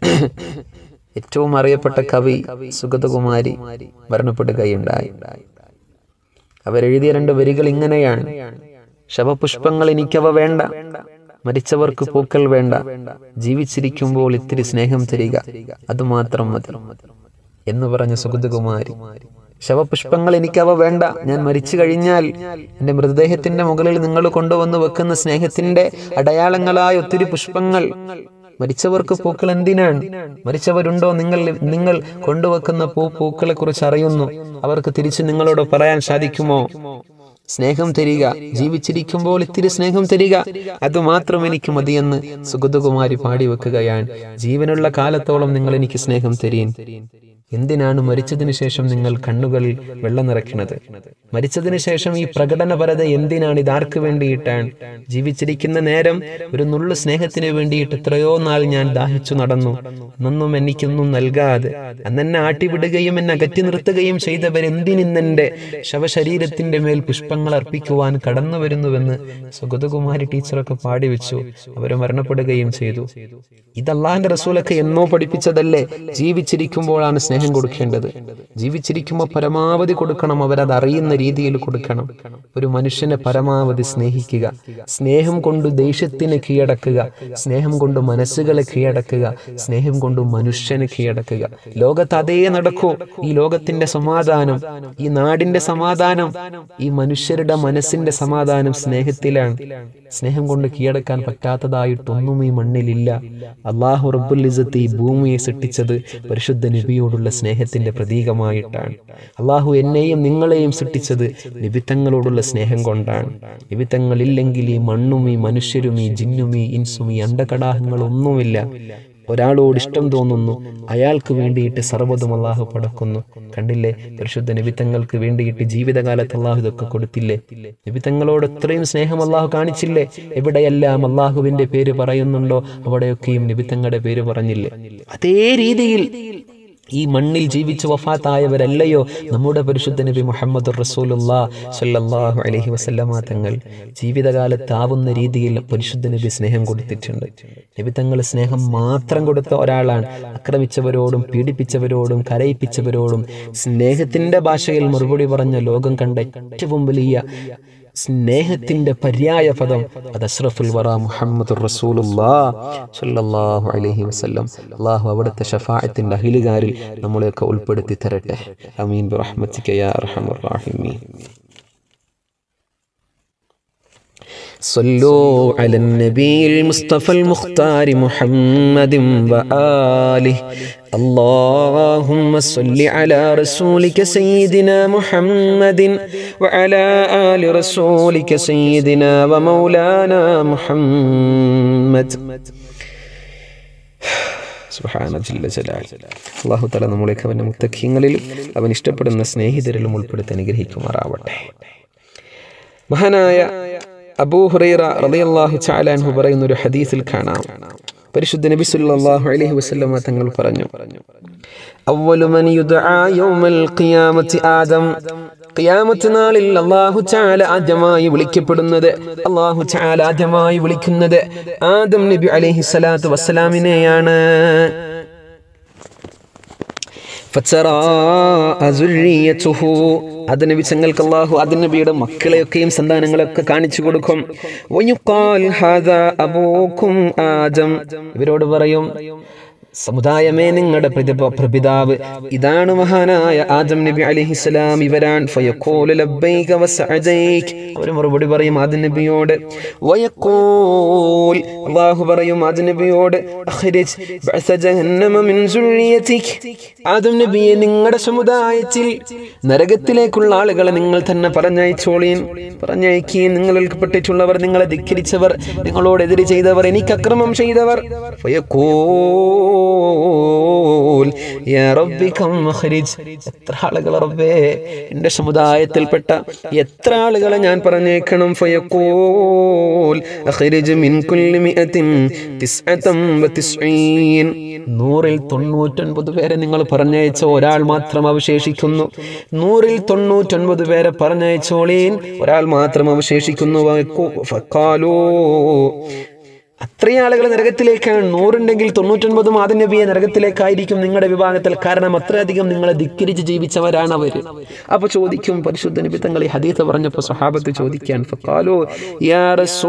ഏറ്റവും അറിയപ്പെട്ട കവി സുഗതകുമാരി മരണപ്പെടുകയുണ്ടായി അവരെഴുതിയ രണ്ട് വരികൾ ഇങ്ങനെയാണ് ശവപുഷ്പങ്ങൾ എനിക്കവ വേണ്ട മരിച്ചവർക്ക് പൂക്കൾ വേണ്ട ജീവിച്ചിരിക്കുമ്പോൾ ഇത്തിരി സ്നേഹം തരിക അതുമാത്രം മതി എന്ന് പറഞ്ഞ സുഗതകുമാരി ശവപുഷ്പങ്ങൾ എനിക്കവ വേണ്ട ഞാൻ മരിച്ചു കഴിഞ്ഞാൽ എന്റെ മൃതദേഹത്തിന്റെ മുകളിൽ നിങ്ങൾ കൊണ്ടുവന്ന് വെക്കുന്ന സ്നേഹത്തിന്റെ അടയാളങ്ങളായ ഒത്തിരി പുഷ്പങ്ങൾ മരിച്ചവർക്ക് പൂക്കൾ എന്തിനാണ് മരിച്ചവരുണ്ടോ നിങ്ങൾ നിങ്ങൾ കൊണ്ടുവെക്കുന്ന പൂ പൂക്കളെ കുറിച്ച് അറിയുന്നു അവർക്ക് തിരിച്ച് നിങ്ങളോട് പറയാൻ സാധിക്കുമോ സ്നേഹം തരിക ജീവിച്ചിരിക്കുമ്പോൾ ഇത്തിരി സ്നേഹം തരിക അതുമാത്രം എനിക്ക് മതിയെന്ന് സുഗതകുമാരി പാടി വെക്കുകയാണ് ജീവനുള്ള കാലത്തോളം നിങ്ങൾ എനിക്ക് സ്നേഹം തരീൻ എന്തിനാണ് മരിച്ചതിന് ശേഷം നിങ്ങൾ കണ്ണുകളിൽ വെള്ളം നിറയ്ക്കുന്നത് മരിച്ചതിന് ശേഷം ഈ പ്രകടനപരത എന്തിനാണ് ഇതാർക്ക് വേണ്ടിയിട്ടാണ് ജീവിച്ചിരിക്കുന്ന നേരം ഒരു നുള്ളു സ്നേഹത്തിന് വേണ്ടിയിട്ട് എത്രയോ നാൾ ഞാൻ ദാഹിച്ചു നടന്നു അന്നൊന്നും എനിക്കൊന്നും നൽകാതെ അന്നെന്നെ ആട്ടിവിടുകയും എന്നെ അകറ്റി നിർത്തുകയും ചെയ്തവരെന്തിനിന്നെന്റെ ശവശരീരത്തിന്റെ മേൽ പുഷ്പങ്ങൾ അർപ്പിക്കുവാൻ കടന്നു വരുന്നുവെന്ന് സുഗതകുമാരി ടീച്ചറൊക്കെ പാടി വെച്ചു അവർ മരണപ്പെടുകയും ചെയ്തു ഇത് അള്ളാഹിന്റെ റസൂലൊക്കെ എന്നോ പഠിപ്പിച്ചതല്ലേ ജീവിച്ചിരിക്കുമ്പോഴാണ് സ്നേഹം കൊടുക്കേണ്ടത് ജീവിച്ചിരിക്കുമ്പോൾ പരമാവധി കൊടുക്കണം അവരത് അറിയുന്ന രീതിയിൽ കൊടുക്കണം ഒരു മനുഷ്യനെ പരമാവധി സ്നേഹിക്കുക സ്നേഹം കൊണ്ട് ദേഷ്യത്തിന് കീഴടക്കുക സ്നേഹം കൊണ്ട് മനസ്സുകളെ കീഴടക്കുക സ്നേഹം കൊണ്ട് മനുഷ്യനെ കീഴടക്കുക ലോകത്ത് അതേ നടക്കൂ ഈ ലോകത്തിന്റെ സമാധാനം ഈ നാടിന്റെ സമാധാനം ഈ മനുഷ്യരുടെ മനസ്സിന്റെ സമാധാനം സ്നേഹത്തിലാണ് സ്നേഹം കൊണ്ട് കീഴടക്കാൻ പറ്റാത്തതായിട്ടൊന്നും ഈ മണ്ണിലില്ല അള്ളാഹു റബ്ബുൽ ഇസത്ത് ഈ ഭൂമിയെ സൃഷ്ടിച്ചത് പരിശുദ്ധ നബിയോടുള്ള സ്നേഹത്തിന്റെ പ്രതീകമായിട്ടാണ് അള്ളാഹു എന്നെയും നിങ്ങളെയും സൃഷ്ടിച്ചത് നിബിത്തങ്ങളോടുള്ള സ്നേഹം കൊണ്ടാണ് നിബിത്തങ്ങളില്ലെങ്കിൽ ഈ മണ്ണും ഈ മനുഷ്യരും ഈ ജിന്നും ഈ ഇൻസും ഈ അണ്ടകടാഹങ്ങളൊന്നുമില്ല ഒരാളോട് ഇഷ്ടം തോന്നുന്നു അയാൾക്ക് വേണ്ടിയിട്ട് സർവ്വതും അള്ളാഹു പടക്കുന്നു കണ്ടില്ലേ പരിശുദ്ധ നിബിത്തങ്ങൾക്ക് വേണ്ടിയിട്ട് ജീവിതകാലത്ത് അള്ളാഹു ഇതൊക്കെ കൊടുത്തില്ലേ നിബിത്തങ്ങളോട് ഇത്രയും സ്നേഹം അള്ളാഹു കാണിച്ചില്ലേ എവിടെയെല്ലാം അള്ളാഹുവിന്റെ പേര് പറയുന്നുണ്ടോ അവിടെയൊക്കെയും നിബിത്തങ്ങളുടെ പേര് പറഞ്ഞില്ലേ അതേ രീതിയിൽ ഈ മണ്ണിൽ ജീവിച്ച് വഫാത്തായവരല്ലയോ നമ്മുടെ പരിശുദ്ധ നബി മുഹമ്മദ് റസൂലുല്ലാ സല്ലല്ലാഹു അലൈഹി വസല്ലമ തങ്ങൾ ജീവിതകാലത്താവുന്ന രീതിയിൽ പരിശുദ്ധ നബി സ്നേഹം കൊടുത്തിട്ടുണ്ട് നബി തങ്ങൾ സ്നേഹം മാത്രം കൊടുത്ത ഒരാളാണ് ആക്രമിച്ചവരോടും പീഡിപ്പിച്ചവരോടും കരയിപ്പിച്ചവരോടും സ്നേഹത്തിന്റെ ഭാഷയിൽ മറുപടി പറഞ്ഞ ലോകം കണ്ട ഏറ്റവും വലിയ സ്നേഹത്തിന്റെ പര്യായ പദം അത് അഷ്റഫുൽ വറ മുഹമ്മദ് റസൂലുല്ലാഹു അലൈഹി വസല്ലം അള്ളാഹു അവിടുത്തെ ഷഫാഅത്തിന്റെ അഹിലുകാരിൽ നമ്മളെയൊക്കെ ഉൾപ്പെടുത്തി തരട്ടെ അമീൻ ബിറഹ്മതിക യാ അർഹമർ റഹീമീൻ صلوا على النبي المصطفى المختار محمد وآله اللهم صل على رسولك سيدنا محمد وعلى آل رسولك سيدنا ومولانا محمد സുബ്ഹാന ജല്ല ജലാൽ അള്ളാഹു തല നമ്മളെയൊക്കെ അവൻ്റെ മുത്തഖ്യങ്ങളിലും അവൻ ഇഷ്ടപ്പെടുന്ന സ്നേഹിതരിലും ഉൾപ്പെടുത്തി അനുഗ്രഹിക്കുമാറാവട്ടെ മഹാനായ അബൂ ഹുറൈറ റളിയല്ലാഹു തആല അൻഹു പറയുന്ന ഒരു ഹദീസിൽ കാണാം പരിശുദ്ധ നബി സല്ലല്ലാഹു അലൈഹി വസല്ലമ തങ്ങൾ പറഞ്ഞു അവ്വലു മൻ യുദ്ആ യൗമൽ ഖിയാമത്തി ആദം ഖിയാമത്ത് നാളിൽ അല്ലാഹു തആല ആദ്യമായി വിളിക്കപ്പെടുന്നത് അല്ലാഹു തആല ആദ്യമായി വിളിക്കുന്നത് ആദം നബി അലൈഹി സ്വലാത്തു വസ്സലാമിനെയാണ് അത് നബി ചങ്ങൾക്ക് അള്ളാഹു അത് നബിയുടെ മക്കളെയൊക്കെയും സന്താനങ്ങളെയൊക്കെ കാണിച്ചു കൊടുക്കും വയുക്കാൽ ഹാദാ അബൂക്കും ആദം ഇവരോട് പറയും സമുദായമേ നിങ്ങളുടെ പ്രതിഭ പ്രപിതാവ് ഇതാണ് മഹാനായ ആദം നബി അലിഹിസ്സലാം ഇവരാൻ ഫയഖൂലു ലബ്ബൈക വസഅദൈക അവർ മറുപടി പറയും ആദം നബിയോട് വയഖൂൽ അല്ലാഹു പറയും ആദം നബിയോട് അഖ്രിജ് ബഅസ ജഹന്നമ മിൻ സുർരിയതിക് ആദം നബിയെ നിങ്ങളുടെ സമുദായത്തിൽ നരകത്തിലേക്കുള്ള ആളുകളെ നിങ്ങൾ തന്നെ പറഞ്ഞയച്ചോളീൻ പറഞ്ഞയക്കുകയും നിങ്ങൾക്ക് പെട്ടിട്ടുള്ളവർ നിങ്ങളെ ധിക്കരിച്ചവർ നിങ്ങളോട് എതിര് ചെയ്തവർ എനിക്ക് അക്രമം ചെയ്തവർ ഫയഖൂൽ യഖൂൽ യാ റബ്ബി കം മഖ്രിജ് എത്ര ആളുകൾ റബ്ബേ എൻ്റെ സമുദായത്തിൽപ്പെട്ട എത്ര ആളുകളെ ഞാൻ പറഞ്ഞേക്കണം ഫയഖൂൽ അഖ്രിജ് മിൻ കുല്ലി മിഅത്തിൻ തിസ്അതൻ വതിസ്ഈൻ നൂറിൽ തൊണ്ണൂറ്റൊൻപത് പേരെ നിങ്ങൾ പറഞ്ഞയച്ച ഒരാൾ മാത്രം അവശേഷിക്കുന്നു നൂറിൽ തൊണ്ണൂറ്റൊൻപത് പേരെ പറഞ്ഞയച്ചോളീൻ ഒരാൾ മാത്രം അവശേഷിക്കുന്നു ഫക്കാലോ അത്രയും ആളുകൾ നരകത്തിലേക്കാണ് നൂറുണ്ടെങ്കിൽ തൊണ്ണൂറ്റൊൻപതും ആദ്യ നബിയെ നരകത്തിലേക്കായിരിക്കും നിങ്ങളുടെ വിഭാഗത്തിൽ കാരണം അത്രയധികം നിങ്ങളെ ധിക്കരിച്ച് ജീവിച്ചവരാണ് അവര് അപ്പൊ ചോദിക്കും പരിശുദ്ധ നബി തങ്ങൾ ഈ ഹദീത്ത് പറഞ്ഞപ്പോ സഹാബത്ത് ചോദിക്കാൻ ഫഖാലു യാ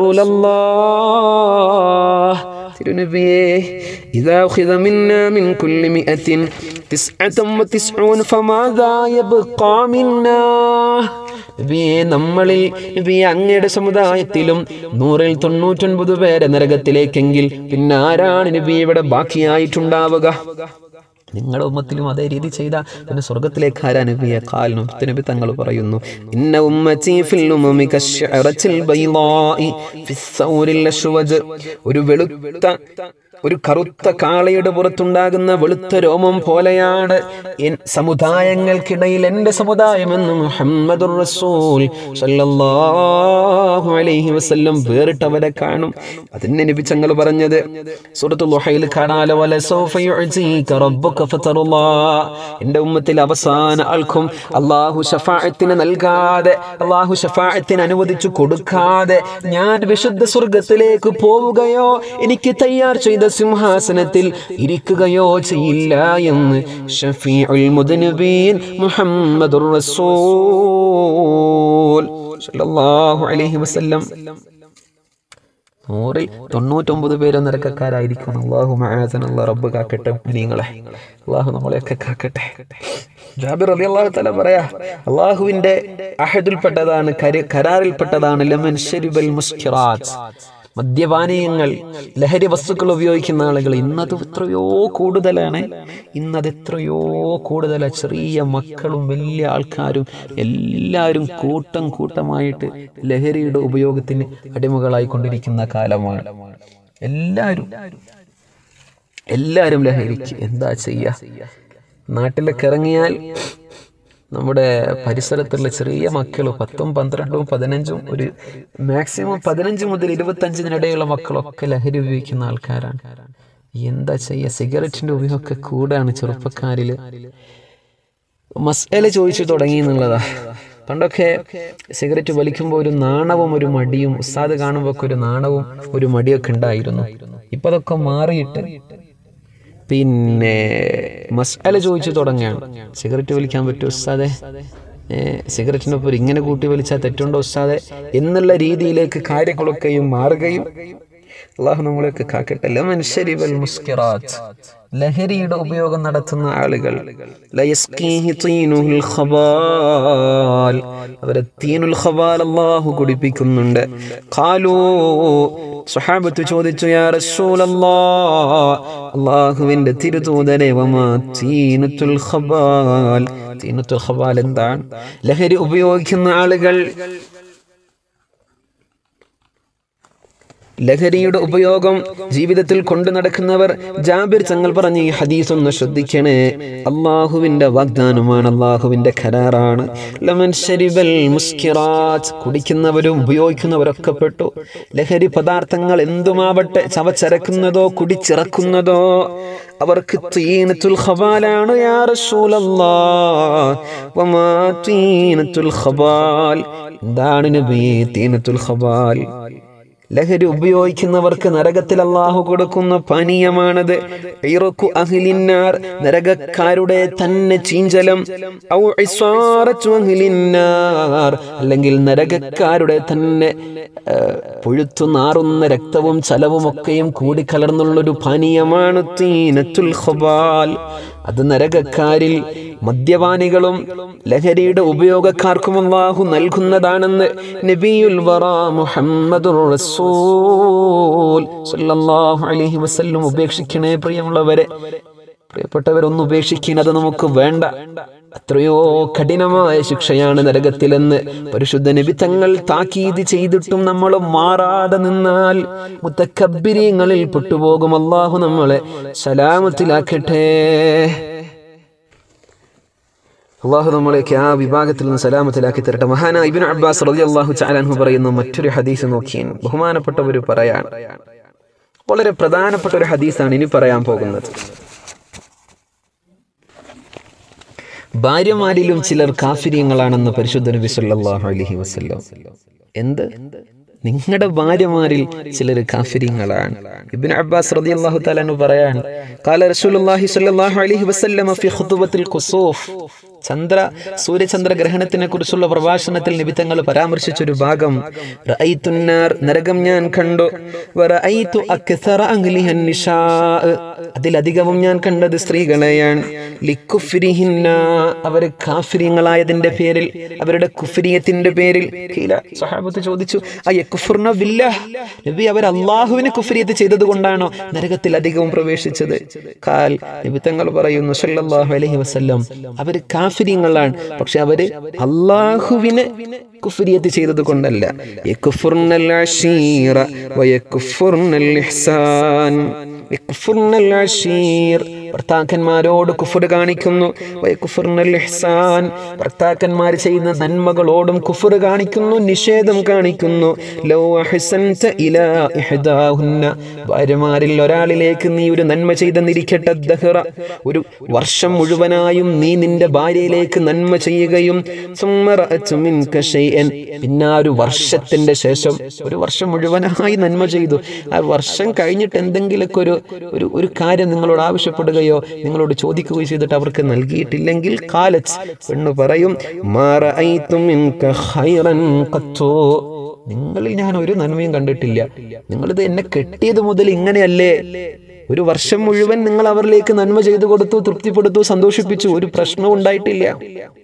റസൂലല്ലാഹ് തിരുനബിയെ ഇദാ ഉഖിദ മിന്നാ മിൻ കുല്ലി മിഅത്തിൻ തിസ്അതൻ വതിസ്ഊൻ ഫമാദാ യബ്ഖാ മിന്നാ നബിയെ നമ്മളിൽ നബിയെ അങ്ങയുടെ സമുദായത്തിലും നൂറിൽ തൊണ്ണൂറ്റൊൻപത് പേരെ നരകത്തിലേക്കെങ്കിൽ പിന്നെ ആരാണ് നബി ഇവിടെ ബാക്കിയായിട്ടുണ്ടാവുക നിങ്ങളുടെ ഉമ്മത്തിലും അതേ രീതി ചെയ്ത പിന്നെ സ്വർഗത്തിലേക്ക് ആരാ നബിയെ കാലിനും നബി തങ്ങൾ പറയുന്നു ഇന്ന ഉമ്മത്തി ഫിൽ ഉമമി കശ്ശഅറത്തിൽ ബൈളാഇ ഫിസ്സൗരിൽ അശ്വജ് ഒരു വെളുത്ത ഒരു കറുത്ത കാളയുടെ പുറത്തുണ്ടാകുന്ന വെളുത്ത രോമം പോലെയാണ് എൻ സമുദായങ്ങൾക്കിടയിൽ എൻ്റെ സമുദായമെന്ന് മുഹമ്മദുർ റസൂൽ സല്ലല്ലാഹു അലൈഹി വസല്ലം വേറിട്ടവരെ കാണും അതിനെ നബി ചങ്ങൾ പറഞ്ഞത് സൂറത്തുൽ ലുഹയിൽ കാണാല വല സൗഫ യുഅ്തീക റബ്ബുക ഫതറുല്ലാ എൻ്റെ ഉമ്മത്തിൽ അവസാന ആൾക്കും അല്ലാഹു ശഫാഅത്തിന് നൽകാതെ അല്ലാഹു ശഫാഅത്തിന് അനുവദിച്ചു കൊടുക്കാതെ ഞാൻ വിശുദ്ധ സ്വർഗത്തിലേക്ക് പോവുകയോ എനിക്ക് തയ്യാർ ചെയ്ത സിംഹാസനത്തിൽ ഇരിക്കുകയോ ചെയ്യില്ല എന്ന് ഷഫീഉൽ മുദനബീൻ മുഹമ്മദുർ റസൂൽ സല്ലല്ലാഹു അലൈഹി വസല്ലം നൂറിൽ തൊണ്ണൂറ്റൊമ്പത് പേരും നിരക്കക്കാരായിരിക്കും അള്ളാഹു മഹാസൻ അള്ളാഹ് റബ്ബ് കാക്കട്ടെ നിങ്ങളെ അള്ളാഹു നമ്മളെയൊക്കെ കാക്കട്ടെ ജാബിർ അലി അള്ളാഹു തല പറയാ അള്ളാഹുവിന്റെ അഹദിൽപ്പെട്ടതാണ് കരാറിൽപ്പെട്ടതാണ് ലെമൻ ഷരിബൽ മുസ്കിറാത്ത് മദ്യപാനീയങ്ങൾ ലഹരി വസ്തുക്കൾ ഉപയോഗിക്കുന്ന ആളുകൾ ഇന്നത് എത്രയോ കൂടുതലാണ് ഇന്നത് എത്രയോ കൂടുതലാണ് ചെറിയ മക്കളും വലിയ ആൾക്കാരും എല്ലാവരും കൂട്ടം കൂട്ടമായിട്ട് ലഹരിയുടെ ഉപയോഗത്തിന് അടിമകളായിക്കൊണ്ടിരിക്കുന്ന കാലമാണ് എല്ലാവരും എല്ലാവരും ലഹരിക്ക് എന്താ ചെയ്യുക നാട്ടിലൊക്കെ ഇറങ്ങിയാൽ നമ്മുടെ പരിസരത്തുള്ള ചെറിയ മക്കൾ പത്തും പന്ത്രണ്ടും പതിനഞ്ചും ഒരു മാക്സിമം പതിനഞ്ച് മുതൽ ഇരുപത്തഞ്ചിനിടയുള്ള മക്കളൊക്കെ ലഹരി ഉപയോഗിക്കുന്ന ആൾക്കാരാണ് എന്താ ചെയ്യുക സിഗരറ്റിന്റെ ഉപയോഗമൊക്കെ കൂടാണ് ചെറുപ്പക്കാരിൽ മസ്അല ചോദിച്ചു തുടങ്ങി എന്നുള്ളതാ പണ്ടൊക്കെ സിഗരറ്റ് വലിക്കുമ്പോൾ ഒരു നാണവും ഒരു മടിയും ഉസ്താദ് കാണുമ്പോൾ ഒക്കെ ഒരു നാണവും ഒരു മടിയൊക്കെ ഉണ്ടായിരുന്നു ഇപ്പൊ അതൊക്കെ മാറിയിട്ട് പിന്നെ മസ്അല ചോദിച്ചു തുടങ്ങുകയാണ് സിഗരറ്റ് വലിക്കാൻ പറ്റുമോ ഉസ്താദെ സിഗരറ്റിനൊപ്പം ഇങ്ങനെ കൂട്ടി വലിച്ചാൽ തെറ്റുണ്ടോ ഉസ്താദെ എന്നുള്ള രീതിയിലേക്ക് കാര്യങ്ങളൊക്കെയും മാറുകയും അള്ളാഹു നമ്മളെയൊക്കെ കാക്കട്ടെ ലമൻ ശരിബൽ മുസ്കിറാത്ത് ലഹരിയുടെ ഉപയോഗം നടത്തുന്ന ആളുകൾ ലയസ്കീഹി തീനുൽ ഖബാൽ അവരെ തീനുൽ ഖബാൽ അള്ളാഹു കുടിപ്പിക്കുന്നുണ്ട് ഖാലൂ സ്വഹാബത്ത് ചോദിച്ചു യാ റസൂലല്ലാഹ് അള്ളാഹുവിന്റെ തിരുതൂതരെ വമാ തീനത്തുൽ ഖബാൽ തീനത്തുൽ ഖബാൽ എന്താണ് ലഹരി ഉപയോഗിക്കുന്ന ആളുകൾ ലഹരിയുടെ ഉപയോഗം ജീവിതത്തിൽ കൊണ്ടു നടക്കുന്നവർ ജാബിർ തങ്ങൾ പറഞ്ഞ ഈ ഹദീസ് ഒന്ന് ശ്രദ്ധിക്കണേ അള്ളാഹുവിന്റെ വാഗ്ദാനമാണ് അള്ളാഹുവിന്റെ ഖരാറാണ് ലമൻ ശരിബൽ മുസ്കിറാത്ത് കുടിക്കുന്നവരും ഉപയോഗിക്കുന്നവരൊക്കെ പെട്ടു ലഹരി പദാർത്ഥങ്ങൾ എന്തുമാവട്ടെ ചവച്ചരക്കുന്നതോ കുടിച്ചിറക്കുന്നതോ അവർക്ക് തീനത്തുൽ ഖബാലാണ് യാ റസൂലല്ലാഹ് വമാ തീനത്തുൽ ഖബാൽ എന്താണ് നബി തീനത്തുൽ ഖബാൽ ലഹരി ഉപയോഗിക്കുന്നവർക്ക് നരകത്തിൽ അള്ളാഹു കൊടുക്കുന്ന പാനീയമാണത് ഇറക്കു അഹ്ലിന്നാർ നരകക്കാരുടെ തന്നെ ചീഞ്ചലം ഔ ഇസ്വാറത്തു അഹ്ലിന്നാർ അല്ലെങ്കിൽ നരകക്കാരുടെ തന്നെ ആ, പുഴുത്തു നാറുന്ന രക്തവും ചലവും ഒക്കെയും കൂടിക്കലർന്നുള്ളൊരു പാനീയമാണ് തീനത്തുൽ ഖബാൽ അത് നരകക്കാരിൽ മദ്യപാനികളും ലഹരിയുടെ ഉപയോഗക്കാർക്കും അള്ളാഹു നൽകുന്നതാണെന്ന് നബിയുൽ വറ മുഹമ്മദുർ റസൂൽ സല്ലല്ലാഹു അലൈഹി വസല്ലം ഉപേക്ഷിക്കണേ പ്രിയമുള്ളവരെ പ്രിയപ്പെട്ടവരൊന്നും ഉപേക്ഷിക്കുന്നത് നമുക്ക് വേണ്ട എത്രയോ കഠിനമായ ശിക്ഷയാണ് നരകത്തിലെന്ന് പരിശുദ്ധ നബി തങ്ങൾ താക്കീത് ചെയ്തിട്ടും നമ്മൾ മാറാതെ നിന്നാൽ മുത്തക്കബിരിയങ്ങളിൽ പെട്ടുപോകും അള്ളാഹു നമ്മളെ സലാമത്തിലാക്കട്ടെ അള്ളാഹു നമ്മളെയൊക്കെ ആ വിഭാഗത്തിൽ നിന്ന് സലാമത്തിലാക്കി തരട്ടെ മഹാന ഇബിൻ അബ്ബാസ് റതി അള്ളാഹു ചാലാൻഹു പറയുന്ന മറ്റൊരു ഹദീസ് നോക്കിയാൻ ബഹുമാനപ്പെട്ടവർ പറയാൻ വളരെ പ്രധാനപ്പെട്ട ഒരു ഹദീസാണ് ഇനി പറയാൻ പോകുന്നത് ഭാര്യമാരിലും ചിലർ കാഫിര്യങ്ങളാണെന്ന് പരിശുദ്ധ നബി സല്ലല്ലാഹു അലൈഹി വസല്ലം എന്ത് നിങ്ങളുടെ ഭാര്യമാരിൽ ചിലർ കാഫിര്യങ്ങളാണ് ഇബ്നു അബ്ബാസ് റളിയല്ലാഹു തആല അൻഹു പറയാൻ ഖാല റസൂലുള്ളാഹി സ്വല്ലല്ലാഹു അലൈഹി വസല്ലം ഫി ഖുതുബത്തിൽ ഖുസൂഫ് ചന്ദ്ര സൂര്യചന്ദ്ര ഗ്രഹണത്തിനെ കുറിച്ചുള്ള പ്രഭാഷണത്തിൽ നബി തങ്ങൾ പരാമർശിച്ച ഒരു ഭാഗം റഅയ്തുന്നാർ നരകം ഞാൻ കണ്ടു വറഅയ്തു അക്സറ അഹ്ലിഹ നിശാ അതിലധികവും ഞാൻ കണ്ടത് സ്ത്രീകളെയാണ് ലിക്കുഫ്രിഹിന്ന അവർ കാഫിര്യങ്ങളായതിന്റെ പേരിൽ അവരുടെ കുഫ്രിയത്തിന്റെ പേരിൽ ഖീല സഹാബത്ത് ചോദിച്ചു അയ്യക്കുഫുർന ബില്ലാഹ് നബി അവർ അള്ളാഹുവിനെ കുഫ്രിയത്ത് ചെയ്തത് കൊണ്ടാണോ നരകത്തിൽ അധികവും പ്രവേശിച്ചത് കാൽ നബി തങ്ങൾ പറയുന്നു സല്ലല്ലാഹു അലൈഹി വസല്ലം അവർ കാഫിര്യങ്ങളാണ് പക്ഷെ അവര് അള്ളാഹുവിനെ കുഫ്രിയത്ത് ചെയ്തത് കൊണ്ടല്ല യക്കുഫുർനൽ അശീറ വയക്കുഫുർനൽ ഇഹ്സാൻ യക്ഫുർനൽ അശീർ ഭർത്താക്കന്മാരോട് കുഫർ കാണിക്കുന്നു വയക്കുഫുർനൽ ഇഹ്സാൻ ഭർത്താക്കന്മാർ ചെയ്യുന്ന നന്മകളോടും കുഫർ കാണിക്കുന്നു നിഷേധം കാണിക്കുന്നു ലൗ അഹ്സൻത ഇലാ ഇഹ്ദാഹുന്ന ഭാര്യമാരിൽ ഒരാളിലേക്ക് നീ ഒരു നന്മ ചെയ്തെന്നിരിക്കട്ടെ ദഹ്റ ഒരു വർഷം മുഴുവനായും നീ നിന്റെ ഭാര്യയിലേക്ക് നന്മ ചെയ്യുകയും സുമ്മ റഅതു മിൻക ഷൈഅൻ പിന്നെ ആ ഒരു വർഷത്തിന്റെ ശേഷം ഒരു വർഷം മുഴുവനായി നന്മ ചെയ്തു ആ വർഷം കഴിഞ്ഞിട്ട് എന്തെങ്കിലുമൊക്കെ ഒരു ഒരു ഒരു കാര്യം നിങ്ങളോട് ആവശ്യപ്പെടുകയോ നിങ്ങളോട് ചോദിക്കുകയോ ചെയ്തിട്ട് അവർക്ക് നൽകിയിട്ടില്ലെങ്കിൽ കാലത്ത് പെണ്ണ് പറയും "മാ റഅയ്തു മിൻക ഖൈറൻ ഖത്തൂ." നിങ്ങളിൽ ഞാൻ ഒരു നന്മയും കണ്ടിട്ടില്ല നിങ്ങളിത് എന്നെ കെട്ടിയത് മുതൽ ഇങ്ങനെയല്ലേ ഒരു വർഷം മുഴുവൻ നിങ്ങൾ അവരിലേക്ക് നന്മ ചെയ്തു കൊടുത്തു തൃപ്തിപ്പെടുത്തു സന്തോഷിപ്പിച്ചു ഒരു പ്രശ്നവും ഉണ്ടായിട്ടില്ല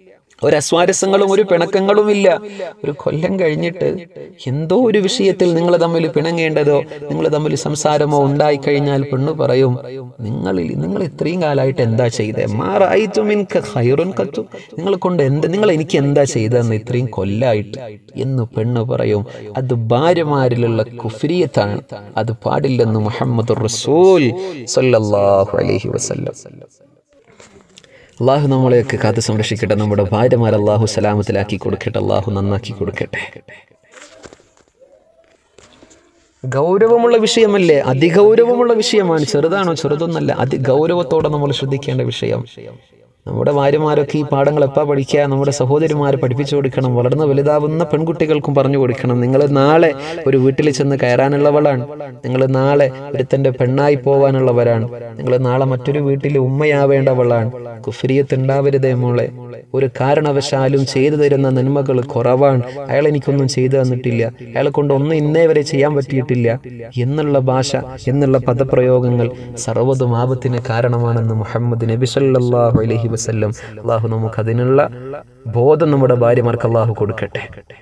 ഒരു അസ്വാരസ്യങ്ങളും ഒരു പിണക്കങ്ങളും ഇല്ല ഒരു കൊല്ലം കഴിഞ്ഞിട്ട് എന്തോ ഒരു വിഷയത്തിൽ നിങ്ങൾ തമ്മിൽ പിണങ്ങേണ്ടതോ നിങ്ങൾ തമ്മിൽ സംസാരമോ ഉണ്ടായി കഴിഞ്ഞാൽ പെണ്ണ് പറയും നിങ്ങളിൽ നിങ്ങൾ ഇത്രയും കാലമായിട്ട് എന്താ ചെയ്തേ ഹൈറുൻ കത്തു നിങ്ങളെ കൊണ്ട് എന്ത് നിങ്ങൾ എനിക്ക് എന്താ ചെയ്തതെന്ന് ഇത്രയും കൊല്ലായിട്ട് എന്ന് പെണ്ണ് പറയും അത് ഭാര്യമാരിലുള്ള കുഫ്രിയത്താണ് അത് പാടില്ലെന്ന് മുഹമ്മദ് റസൂൽ സല്ലല്ലാഹു അലൈഹി വസല്ലം അള്ളാഹു നമ്മളെയൊക്കെ കാത്തു സംരക്ഷിക്കട്ടെ നമ്മുടെ ഭാര്യമാർ അള്ളാഹു സലാമത്തിലാക്കി കൊടുക്കട്ടെ അള്ളാഹു നന്നാക്കി കൊടുക്കട്ടെ ഗൗരവമുള്ള വിഷയമല്ലേ അതിഗൗരവമുള്ള വിഷയമാണ് ചെറുതാണോ ചെറുതൊന്നല്ല അതിഗൗരവത്തോടെ നമ്മൾ ശ്രദ്ധിക്കേണ്ട വിഷയം നമ്മുടെ ഭാര്യമാരൊക്കെ ഈ പാഠങ്ങൾ എപ്പാ പഠിക്കുക നമ്മുടെ സഹോദരിമാരെ പഠിപ്പിച്ചു കൊടുക്കണം വളർന്ന് വലുതാവുന്ന പെൺകുട്ടികൾക്കും പറഞ്ഞു കൊടുക്കണം നിങ്ങൾ നാളെ ഒരു വീട്ടിൽ ചെന്ന് കയറാനുള്ളവളാണ് നിങ്ങൾ നാളെ ഒരുത്തന്റെ പെണ്ണായി പോവാനുള്ളവരാണ് നിങ്ങൾ നാളെ മറ്റൊരു വീട്ടിൽ ഉമ്മയാവേണ്ടവളാണ് കുഫിരിയത്ത് ഉണ്ടാവരുതേ മോളെ ഒരു കാരണവശാലും ചെയ്തു തരുന്ന നന്മകൾ കുറവാണ് അയാൾ എനിക്കൊന്നും ചെയ്തു തന്നിട്ടില്ല അയാളെ കൊണ്ട് ഒന്നും ഇന്നേ വരെ ചെയ്യാൻ പറ്റിയിട്ടില്ല എന്നുള്ള ഭാഷ എന്നുള്ള പദപ്രയോഗങ്ങൾ സർവ്വതും ആപത്തിന് കാരണമാണെന്ന് മുഹമ്മദ് നബി സല്ലല്ലാഹു അലൈഹി വസല്ലം അള്ളാഹു നമുക്ക് അതിനുള്ള ബോധം നമ്മുടെ ഭാര്യമാർക്ക് അള്ളാഹു കൊടുക്കട്ടെ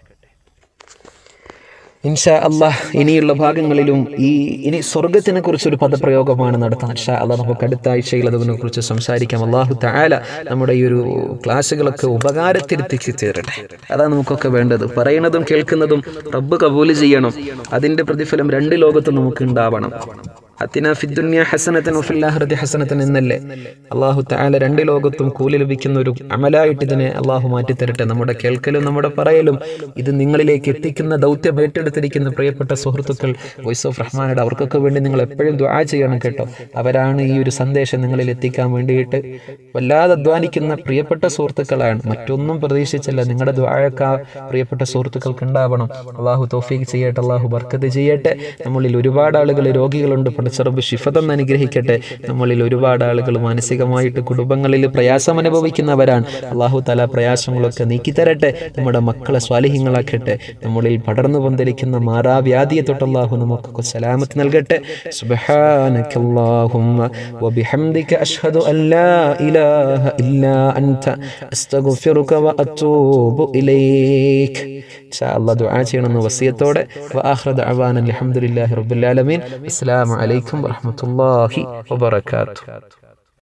ഇൻഷാ അള്ളാഹ് ഇനിയുള്ള ഭാഗങ്ങളിലും ഈ ഇനി സ്വർഗത്തിനെ കുറിച്ചൊരു പദപ്രയോഗമാണ് നടത്തുന്നത് ഇൻഷാ അള്ളാഹ് നമുക്ക് അടുത്ത ആഴ്ചയിൽ അതിനെ കുറിച്ച് സംസാരിക്കാം അള്ളാഹു താല നമ്മുടെ ഈ ഒരു ക്ലാസ്സുകളൊക്കെ ഉപകാരത്തിരുത്തിച്ച് ചേരട്ടെ അതാണ് നമുക്കൊക്കെ വേണ്ടത് പറയുന്നതും കേൾക്കുന്നതും റബ്ബ് കബൂല് ചെയ്യണം അതിന്റെ പ്രതിഫലം രണ്ട് ലോകത്തും നമുക്ക് ഉണ്ടാവണം അത്തിന ഫിദ്ദുന്യ ഹസനത്തൻ വഫില്ലാഹ്റതി ഹസനത്തൻ എന്നല്ലേ അള്ളാഹു താല രണ്ട് ലോകത്തും കൂലി ലഭിക്കുന്ന ഒരു അമലായിട്ട് ഇതിനെ അള്ളാഹു മാറ്റിത്തരട്ടെ നമ്മുടെ കേൾക്കലും നമ്മുടെ പറയലും ഇത് നിങ്ങളിലേക്ക് എത്തിക്കുന്ന ദൗത്യം ഏറ്റെടുത്തിരിക്കുന്ന പ്രിയപ്പെട്ട സുഹൃത്തുക്കൾ വോയിസ് ഓഫ് റഹ്മാനയുടെ അവർക്കൊക്കെ വേണ്ടി നിങ്ങൾ എപ്പോഴും ദ്വാ ചെയ്യണം കേട്ടോ അവരാണ് ഈ ഒരു സന്ദേശം നിങ്ങളിൽ എത്തിക്കാൻ വേണ്ടിയിട്ട് വല്ലാതെ അധ്വാനിക്കുന്ന പ്രിയപ്പെട്ട സുഹൃത്തുക്കളാണ് മറ്റൊന്നും പ്രതീക്ഷിച്ചല്ല നിങ്ങളുടെ ദ്വാഴക്ക പ്രിയപ്പെട്ട സുഹൃത്തുക്കൾക്ക് ഉണ്ടാവണം അള്ളാഹു തോഫീക്ക് ചെയ്യട്ടെ അള്ളാഹു ബർക്കത്ത് ചെയ്യട്ടെ നമ്മളിൽ ഒരുപാട് ആളുകൾ രോഗികളുണ്ട് പഠിച്ചറബ് ഷിഫതം അനുഗ്രഹിക്കട്ടെ നമ്മളിൽ ഒരുപാട് ആളുകൾ മാനസികമായിട്ട് കുടുംബങ്ങളിൽ പ്രയാസം അനുഭവിക്കുന്നവരാണ് അള്ളാഹു തല പ്രയാസങ്ങളൊക്കെ നീക്കിത്തരട്ടെ നമ്മുടെ മക്കളെ സ്വാലിഹ്യങ്ങളാക്കട്ടെ നമ്മളിൽ പടർന്നു പന്തലിക്കുന്ന മാറാവ്യാധിയെ തൊട്ട് അള്ളാഹു നമുക്കൊക്കെ സലാമത്ത് നൽകട്ടെ സുബ്ഹാനക്കല്ലാഹുമ്മ വബിഹംദിക അഷ്ഹദു അല്ലാ ഇലാഹ ഇല്ലാ അൻത അസ്തഗ്ഫിറുക വഅതൂബു ഇലൈക് ഇൻഷാ അല്ലാഹ് ദുആ ചെയ്യണമെന്ന വസിയത്തോടെ വആഖിറ ദഅവാന അൽഹംദുലില്ലാഹി റബ്ബിൽ ആലമീൻ അസ്സലാമു അലൈക്കും വറഹ്മത്തുള്ളാഹി വബറകാതുഹു